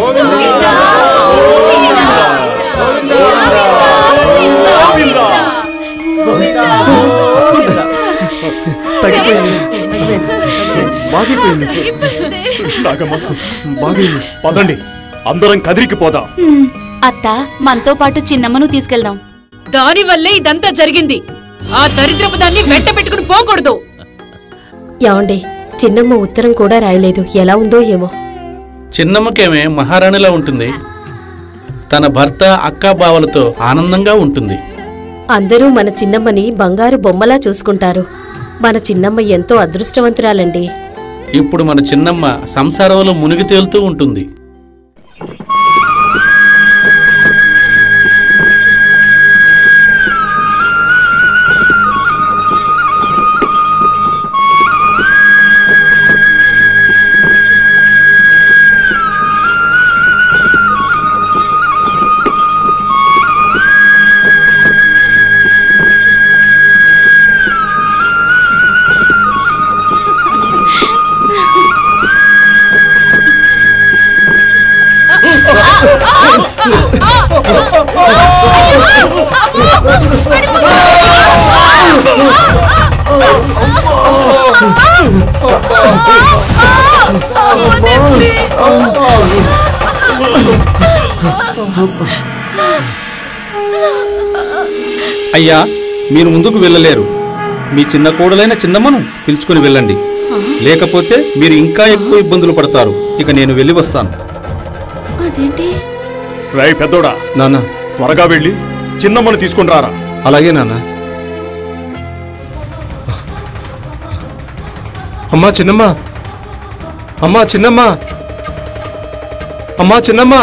బాగిపోయింది నాగమ్మ బాగైంది పదండి అందరం కదిరికి పోదాం హ్మ్. అత్త మనతో పాటు చిన్నమ్మను తీసుకెళ్దాం దాని వల్లే ఇదంతా జరిగింది ఆ దరిద్రపు దాన్ని వెంట పెట్టుకుని పోకూడదు ఏమండి చిన్నమ్మ ఉత్తరం కూడా రాయలేదు ఎలా ఉందో ఏమో చిన్నమ్మకేమే మహారాణిలా ఉంటుంది తన భర్త అక్కా బావలతో ఆనందంగా ఉంటుంది అందరూ మన చిన్నమ్మని బంగారు బొమ్మలా చూసుకుంటారు మన చిన్నమ్మ ఎంతో అదృష్టవంతురాలండి ఇప్పుడు మన చిన్నమ్మ సంసారంలో మునిగి తేలుతూ ఉంటుంది అయ్యా మీరు ముందుకు వెళ్ళలేరు మీ చిన్న కోడలైన చిన్నమ్మను పిలుచుకుని వెళ్ళండి లేకపోతే మీరు ఇంకా ఎక్కువ ఇబ్బందులు పడతారు ఇక నేను వెళ్ళి వస్తాను అదేంటి రై పెద్దోడా నాన్న త్వరగా వెళ్ళి చిన్నమ్మని తీసుకుని రారా అలాగే నాన్న అమ్మా చిన్నమ్మ అమ్మా చిన్నమ్మ అమ్మా చిన్నమ్మ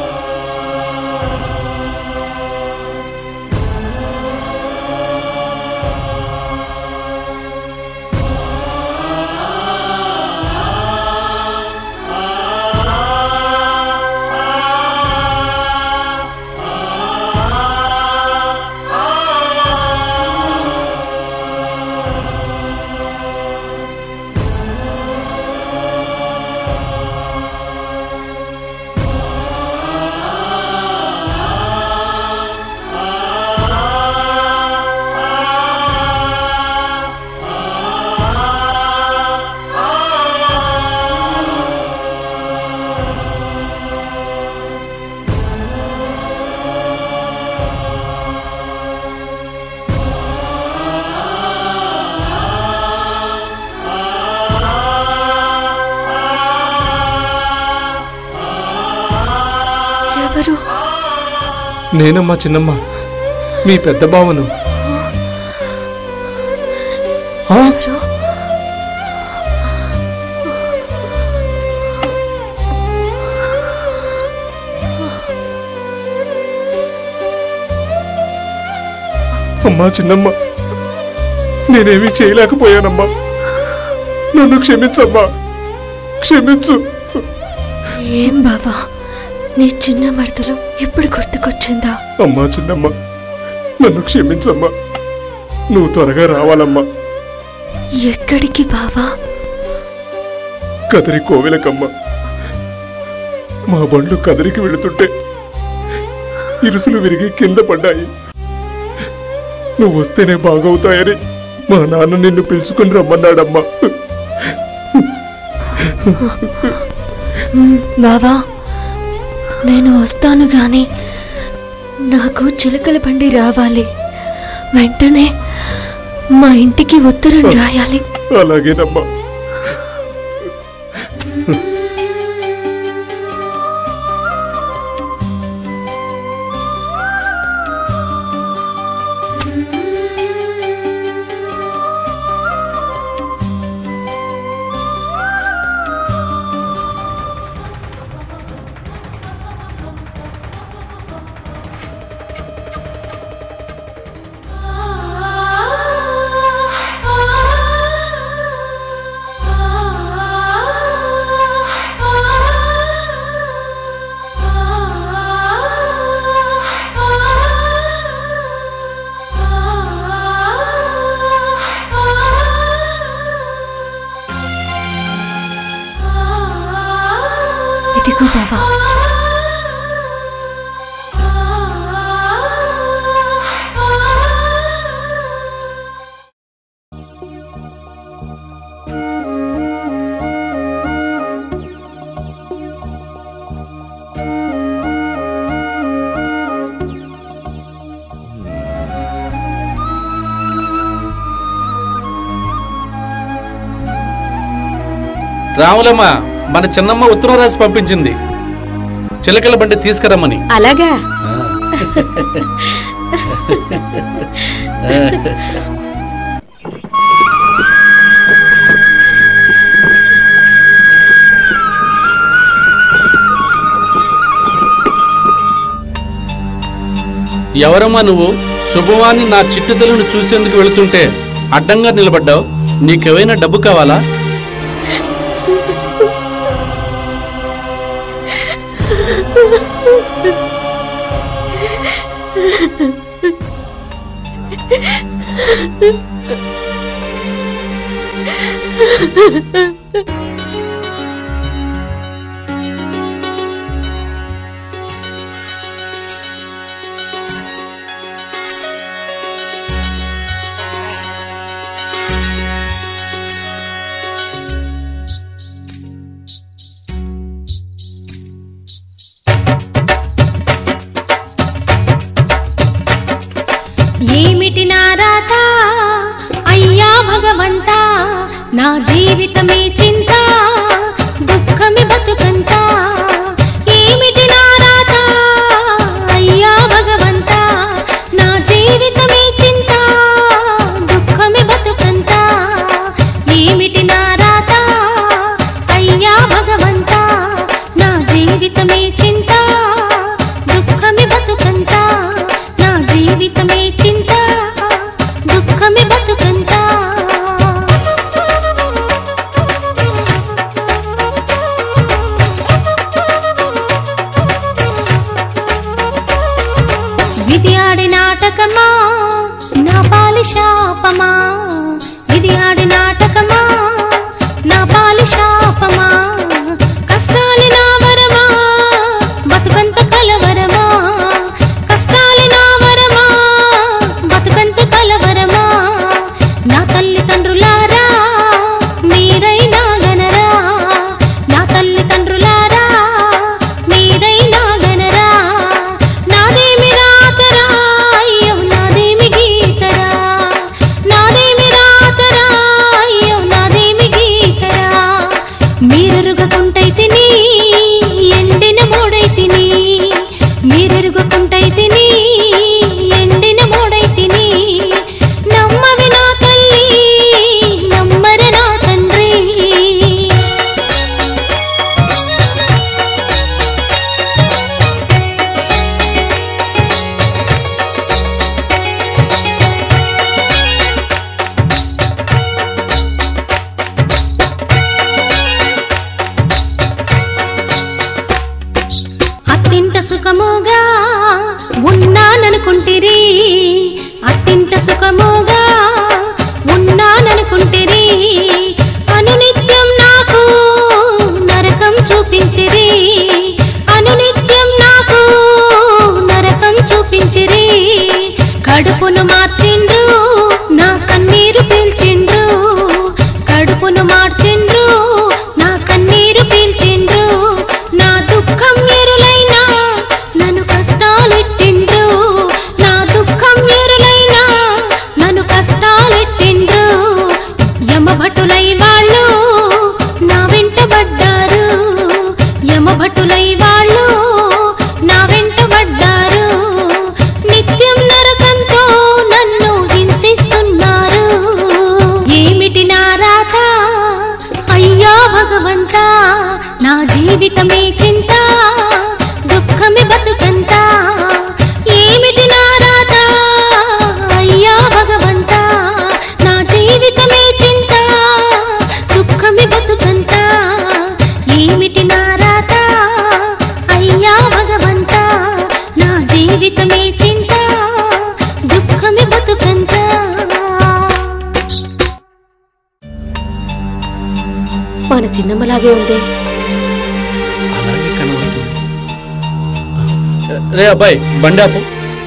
ఎవరు నేనమ్మా చిన్నమ్మ మీ పెద్ద బావను ఆ? అమ్మా చిన్నమ్మ నేనేమీ చేయలేకపోయానమ్మా నన్ను క్షమించమ్మా క్షమించు ఏం బావా నీ చిన్న మడతలు ఇప్పుడు గుర్తుకొచ్చిందా అమ్మా చిన్నమ్మ నన్ను క్షమించమ్మా నువ్వు త్వరగా రావాలమ్మా ఎక్కడికి బావా కదరి కోవెలకమ్మ మా బండ్లు కదరికి వెళుతుంటే ఇరుసులు విరిగి కింద పడ్డాయి నువ్వు వస్తేనే బాగవుతాయని మా నాన్న నిన్ను పిలుచుకుని రమ్మన్నాడమ్మా మ్, బావా నేను వస్తాను గాని నాకు చిలకల బండి రావాలి వెంటనే మా ఇంటికి ఉత్తరం రాయాలి అలాగేనమ్మా ఇదిగో బావా రాములమ్మ మన చిన్నమ్మ ఉత్తరం రాసి పంపించింది చిలకల బండి తీసుకురమ్మని అలాగా ఎవరమ్మా నువ్వు శుభవాన్ని నా చిట్టుదలను చూసేందుకు వెళుతుంటే అడ్డంగా నిలబడ్డావు నీకేమైనా డబ్బు కావాలా ఏమిటి నా రాత అయ్యా భగవంతా నా జీవితమే చింత దుఃఖమి బతుకంతా ఏమిటి నా రాత అయ్యా భగవంతా నా జీవితమే చింత దుఃఖమి బతుకంతా ఏమిటి నా రాత అయ్యా భగవంతా నా జీవితమే చింత దుఃఖమి బతుకంతా నా జీవితమే చింత దుఃఖమి బతుకంతా విధి ఆడి నాటకమా నా పాలి శాపమా విధి ఆడి నాటకమా నా పాలి శాపమా కష్టాలి నా వరమా బతుకంత కలవరమా కష్టాలి నా వరమా బతుకంత కలవరమా నా తల్లిదండ్రులారా మీరైనా గనరా నా తల్లిదండ్రులారా మీరైనా గనరా నాదేమి రాతరా అయ్యో నాదేమి గీతరా నాదేమి రాతరా అత్తింట సుఖముగా ఉన్నాననుకుంటిరి అత్తింట సుఖముగా ఉన్నాననుకుంటిరి అనునిత్యం నాకు నరకం చూపించిరి అనునిత్యం నాకు నరకం చూపించిరి కడుపును మార్చిండ్రు నా కన్నీరు పీల్చిండ్రు కడుపును మార్చిండ్రు నా కన్నీరు పీల్చిండ్రు నా దుఃఖం ఎరులైనా నన్ను కష్టాలెట్టిండ్రు నా దుఃఖం ఎరులైనా నన్ను కష్టాలెట్టిండ్రు యమభటులై వాళ్ళు నా వెంటబడ్డారు యమభటులై వాళ్ళు నా వెంటబడ్డారు నిత్యం నరకంతో నన్ను హింసిస్తున్నారు ఏమిటి నా రాత అయ్యా భగవంతా నా జీవితమే చింత దుఃఖమే బతుకంత ఏమిటి నా రాత అయ్యా భగవంతా నా జీవితమే చింత దుఃఖమే బతుకంత ఏమిటి నా రాత అయ్యా భగవంతా నా జీవితమే చింత దుఃఖమే బతుకంత మన చిన్నమ్మలాగే ఉంది అలాగే కనబడుతుంది రే అబ్బాయి బండి ఆపు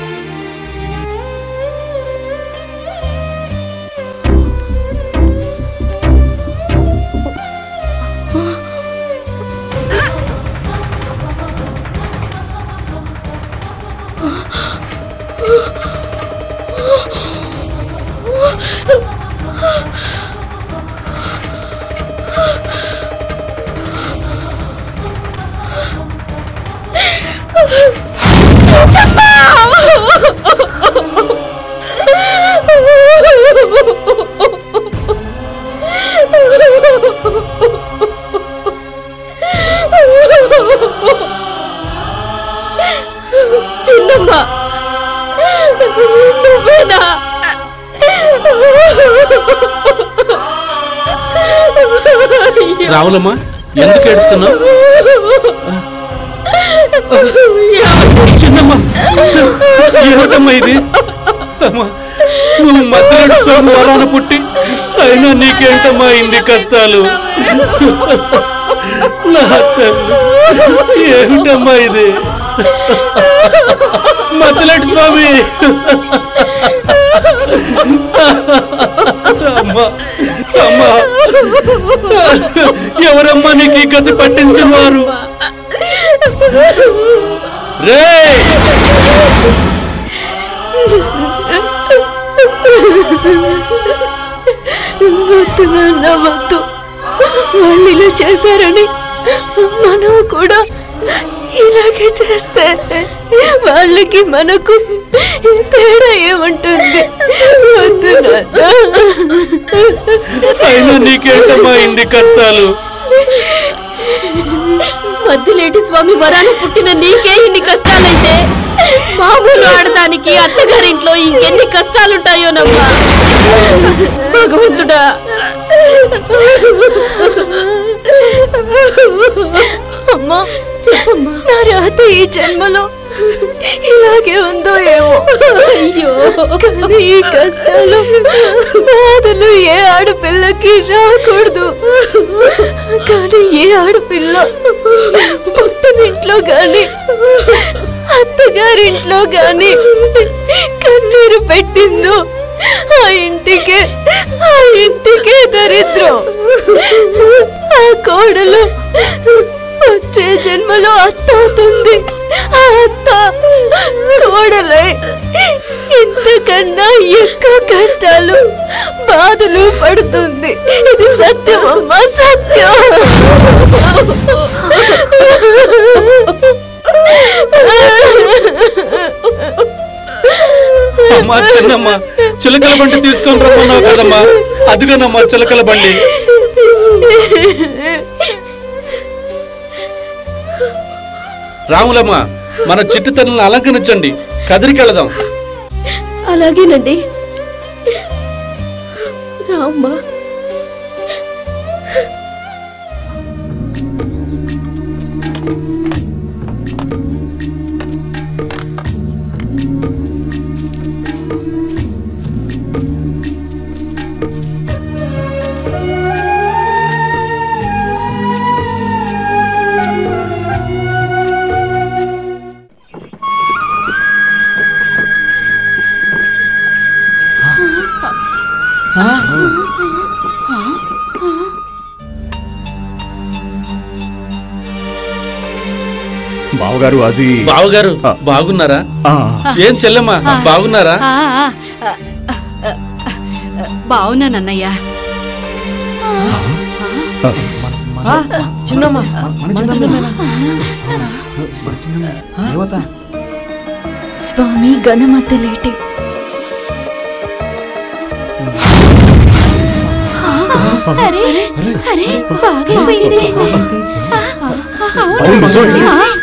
చిన్నమ్మ నువ్వేనా రావులమ్మా ఎందుకు ఏడుస్తున్నావు చిన్నమ్మ ఏమిటమ్మా ఇది అమ్మా నువ్వు మధ్యలో స్వామి వరాన పుట్టి అయినా నీకేంటమ్మా ఇన్ని కష్టాలు నా తల్లి ఏమిటమ్మా ఇది మధ్యలేటి స్వామి అమ్మా అమ్మా ఎవరమ్మా నీకు ఈ గతి పట్టించిన వారు రే వద్దు నాన్న వద్దు వాళ్ళు ఇలా చేశారని మనం కూడా ఇలాగే చేస్తే వాళ్ళకి మనకు తేడా ఏముంటుంది వద్దు నాన్న అయినా నీకేంటమ్మా ఇన్ని కష్టాలు మద్దిలేటి స్వామి వరాన పుట్టిన నీకే ఇన్ని కష్టాలైతే మామూలు ఆడదానికి అత్తగారింట్లో ఇంకెన్ని కష్టాలుంటాయోనమ్మా భగవంతుడా అమ్మా చెప్పమ్మా నా రాత ఈ జన్మలో ఇలాగే ఉందో ఏమో అయ్యో కానీ ఈ కష్టాలు బాధలు ఏ ఆడపిల్లకి రాకూడదు కానీ ఏ ఆడపిల్ల పుట్టినింట్లో గాని అత్తగారింట్లో గాని కన్నీరు పెట్టిందో ఆ ఇంటికే ఆ ఇంటికే దరిద్రం ఆ కోడలు వచ్చే జన్మలో అత్త అవుతుంది ఆ అత్త కోడలై ఇంతకన్నా ఎక్కువ కష్టాలు బాధలు పడుతుంది ఇది సత్యం అమ్మా సత్యం అమ్మా చిన్నమ్మ చిలకల బండి తీసుకొని రమ్మన్నావు కదమ్మా అదిగోనమ్మా చిలకల బండి రాములమ్మ మన చిట్టు తల్లిని అలంకరించండి కదిరికెళదాం అలాగేనండి రామ్మా బావగారు అది బావగారు బాగున్నారా ఏం చెల్లెమ్మా బాగున్నారా ఆ, ఆ, ఆ, ఆ, ఆ, బావున్నానన్నయ్య చిన్నమ్మ స్వామి గణమద్దలేటి అరే అరే బాగైపోయింది అవును, నిజమే.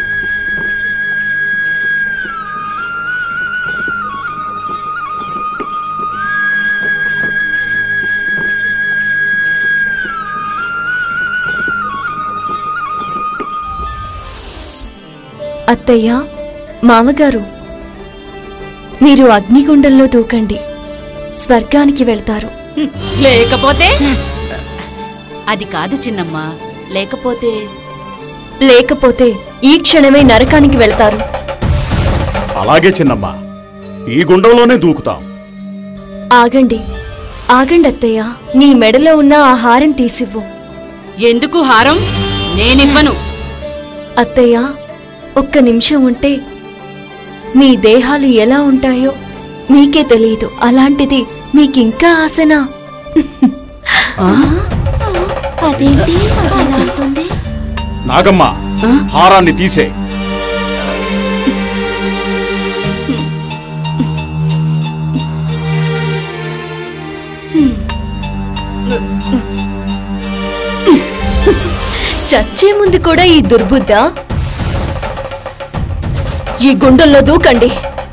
అత్తయ్య మామగారు మీరు అగ్నిగుండంలో దూకండి స్వర్గానికి వెళ్తారు లేకపోతే అది కాదు చిన్నమ్మ లేకపోతే లేకపోతే ఈ క్షణమే నరకానికి వెళ్తారు అలాగే చిన్నమ్మ ఈ గుండంలోనే దూకుతాం ఆగండి ఆగండి అత్తయ్య నీ మెడలో ఉన్న ఆ హారం తీసివ్వు ఎందుకు హారం నేనివ్వను అత్తయ్య ఒక్క నిమిషం ఉంటే మీ దేహాలు ఎలా ఉంటాయో మీకే తెలియదు అలాంటిది మీకింకా ఆసనా అదేంటి అలా ఉంటుంది నాగమ్మ హారాన్ని తీసే చచ్చే ముందు కూడా ఈ దుర్బుద్ధ ఈ గుండెల్లో దూకండి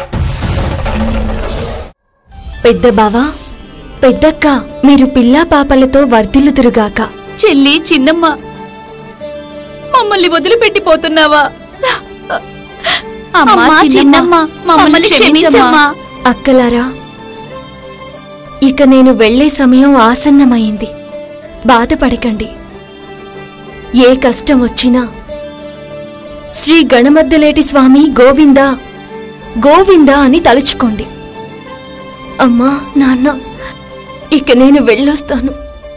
పెద్ద బావా పెద్దక్క మీరు పిల్లా పాపలతో వర్ధిల్లుదురుగాక చెల్లి చిన్నమ్మ మమ్మల్ని వదిలిపెట్టిపోతున్నావా అమ్మా, చిన్నమ్మ, మమ్మల్ని క్షమించమ్మా. అక్కలారా ఇక నేను వెళ్ళే సమయం ఆసన్నమైంది బాధపడకండి ఏ కష్టం వచ్చినా శ్రీ గణమద్దలేటి స్వామి గోవిందా గోవిందా అని తలుచుకోండి అమ్మా నాన్న ఇక నేను వెళ్ళొస్తాను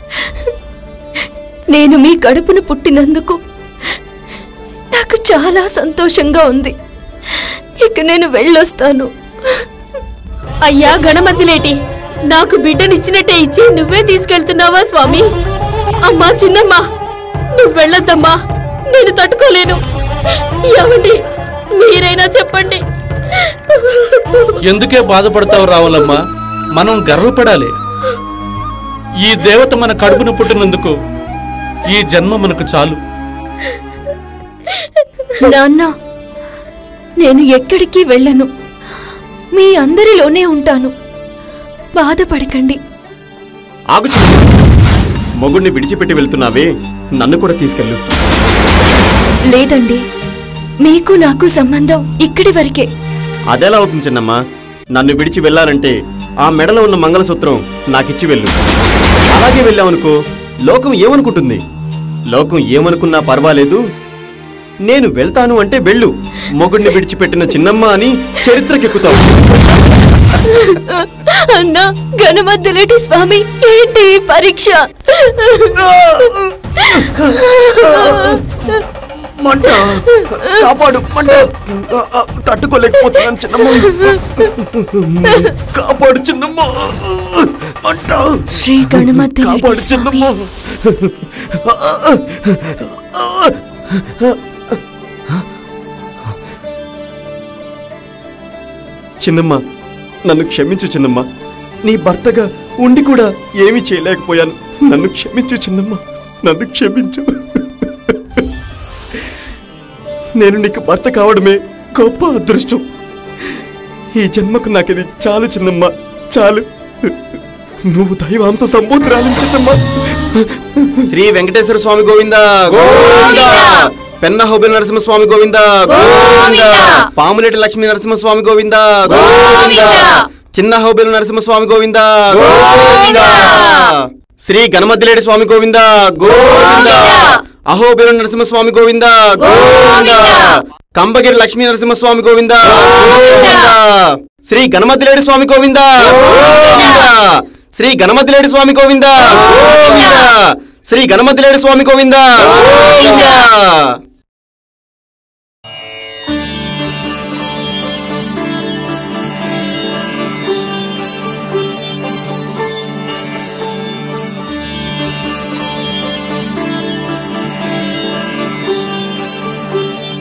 నేను మీ కడుపున పుట్టినందుకు నాకు చాలా సంతోషంగా ఉంది ఇక నేను వెళ్ళొస్తాను అయ్యా గణమతిలేటి నాకు బిడ్డనిచ్చినట్టే ఇచ్చి నువ్వే తీసుకెళ్తున్నావా స్వామి అమ్మా చిన్నమ్మా నువ్వు వెళ్ళొద్దమ్మా నేను తట్టుకోలేను ఏమండి మీరైనా చెప్పండి ఎందుకే బాధపడతావు రావులమ్మ మనం గర్వపడాలి ఈ దేవత మన కడుపున పుట్టినందుకు ఈ జన్మ మనకు చాలు నాన్న నేను ఎక్కడికి వెళ్ళను మీ అందరిలోనే ఉంటాను బాధపడకండి ఆగు మొగుడిని విడిచిపెట్టి వెళ్తున్నావే నన్ను కూడా తీసుకెళ్ళు లేదండి మీకు నాకు సంబంధం ఇక్కడి వరకే అదెలా అవుతుంది చిన్నమ్మా నన్ను విడిచి వెళ్ళాలంటే ఆ మెడలో ఉన్న మంగళసూత్రం నాకిచ్చి వెళ్ళు అలాగే వెళ్ళావనుకో లోకం ఏమనుకుంటుంది లోకం ఏమనుకున్నా పర్వాలేదు నేను వెళ్తాను అంటే వెళ్ళు మొగుడిని విడిచిపెట్టిన చిన్నమ్మ అని చరిత్రకెక్కుతావు అన్నా గణమద్దులేటి స్వామి ఏంటి ఈ పరీక్ష మంట కాపాడు మంట తట్టుకోలేకపోతున్నాను చిన్నమ్మ కాపాడు చిన్నమ్మ మంట శ్రీ గణమద్దులేటి కాపాడు చిన్నమ్మ చిన్నమ్మ నన్ను క్షమించు చిన్నమ్మ నీ భర్తగా ఉండి కూడా ఏమీ చేయలేకపోయాను నన్ను క్షమించు చిన్నమ్మ నన్ను క్షమించు నేను నీకు భర్త కావడమే గొప్ప అదృష్టం ఈ జన్మకు నాకు ఇది చాలు చిన్నమ్మ చాలు నువ్వు దైవాంశ సంబూతురాలు చిన్నమ్మ శ్రీ వెంకటేశ్వర స్వామి గోవింద గోవింద పెన్న హోబిల్ నరసింహస్వామి గోవింద గోవింద పాములేటి లక్ష్మీ నరసింహస్వామి గోవింద గోవింద చిన్న హోబిల్ నరసింహస్వామి గోవింద గోవింద శ్రీ గణమద్దిలేటి స్వామి గోవింద గోవింద అహోబిల నరసింహస్వామి గోవింద గోవింద కంబగిరి లక్ష్మీ నరసింహస్వామి గోవింద గోవింద శ్రీ గణమద్దిలేటి స్వామి గోవింద గోవింద శ్రీ గణమద్దిలేటి స్వామి గోవింద గోవింద శ్రీ గణమద్దిలేటి స్వామి గోవింద గోవింద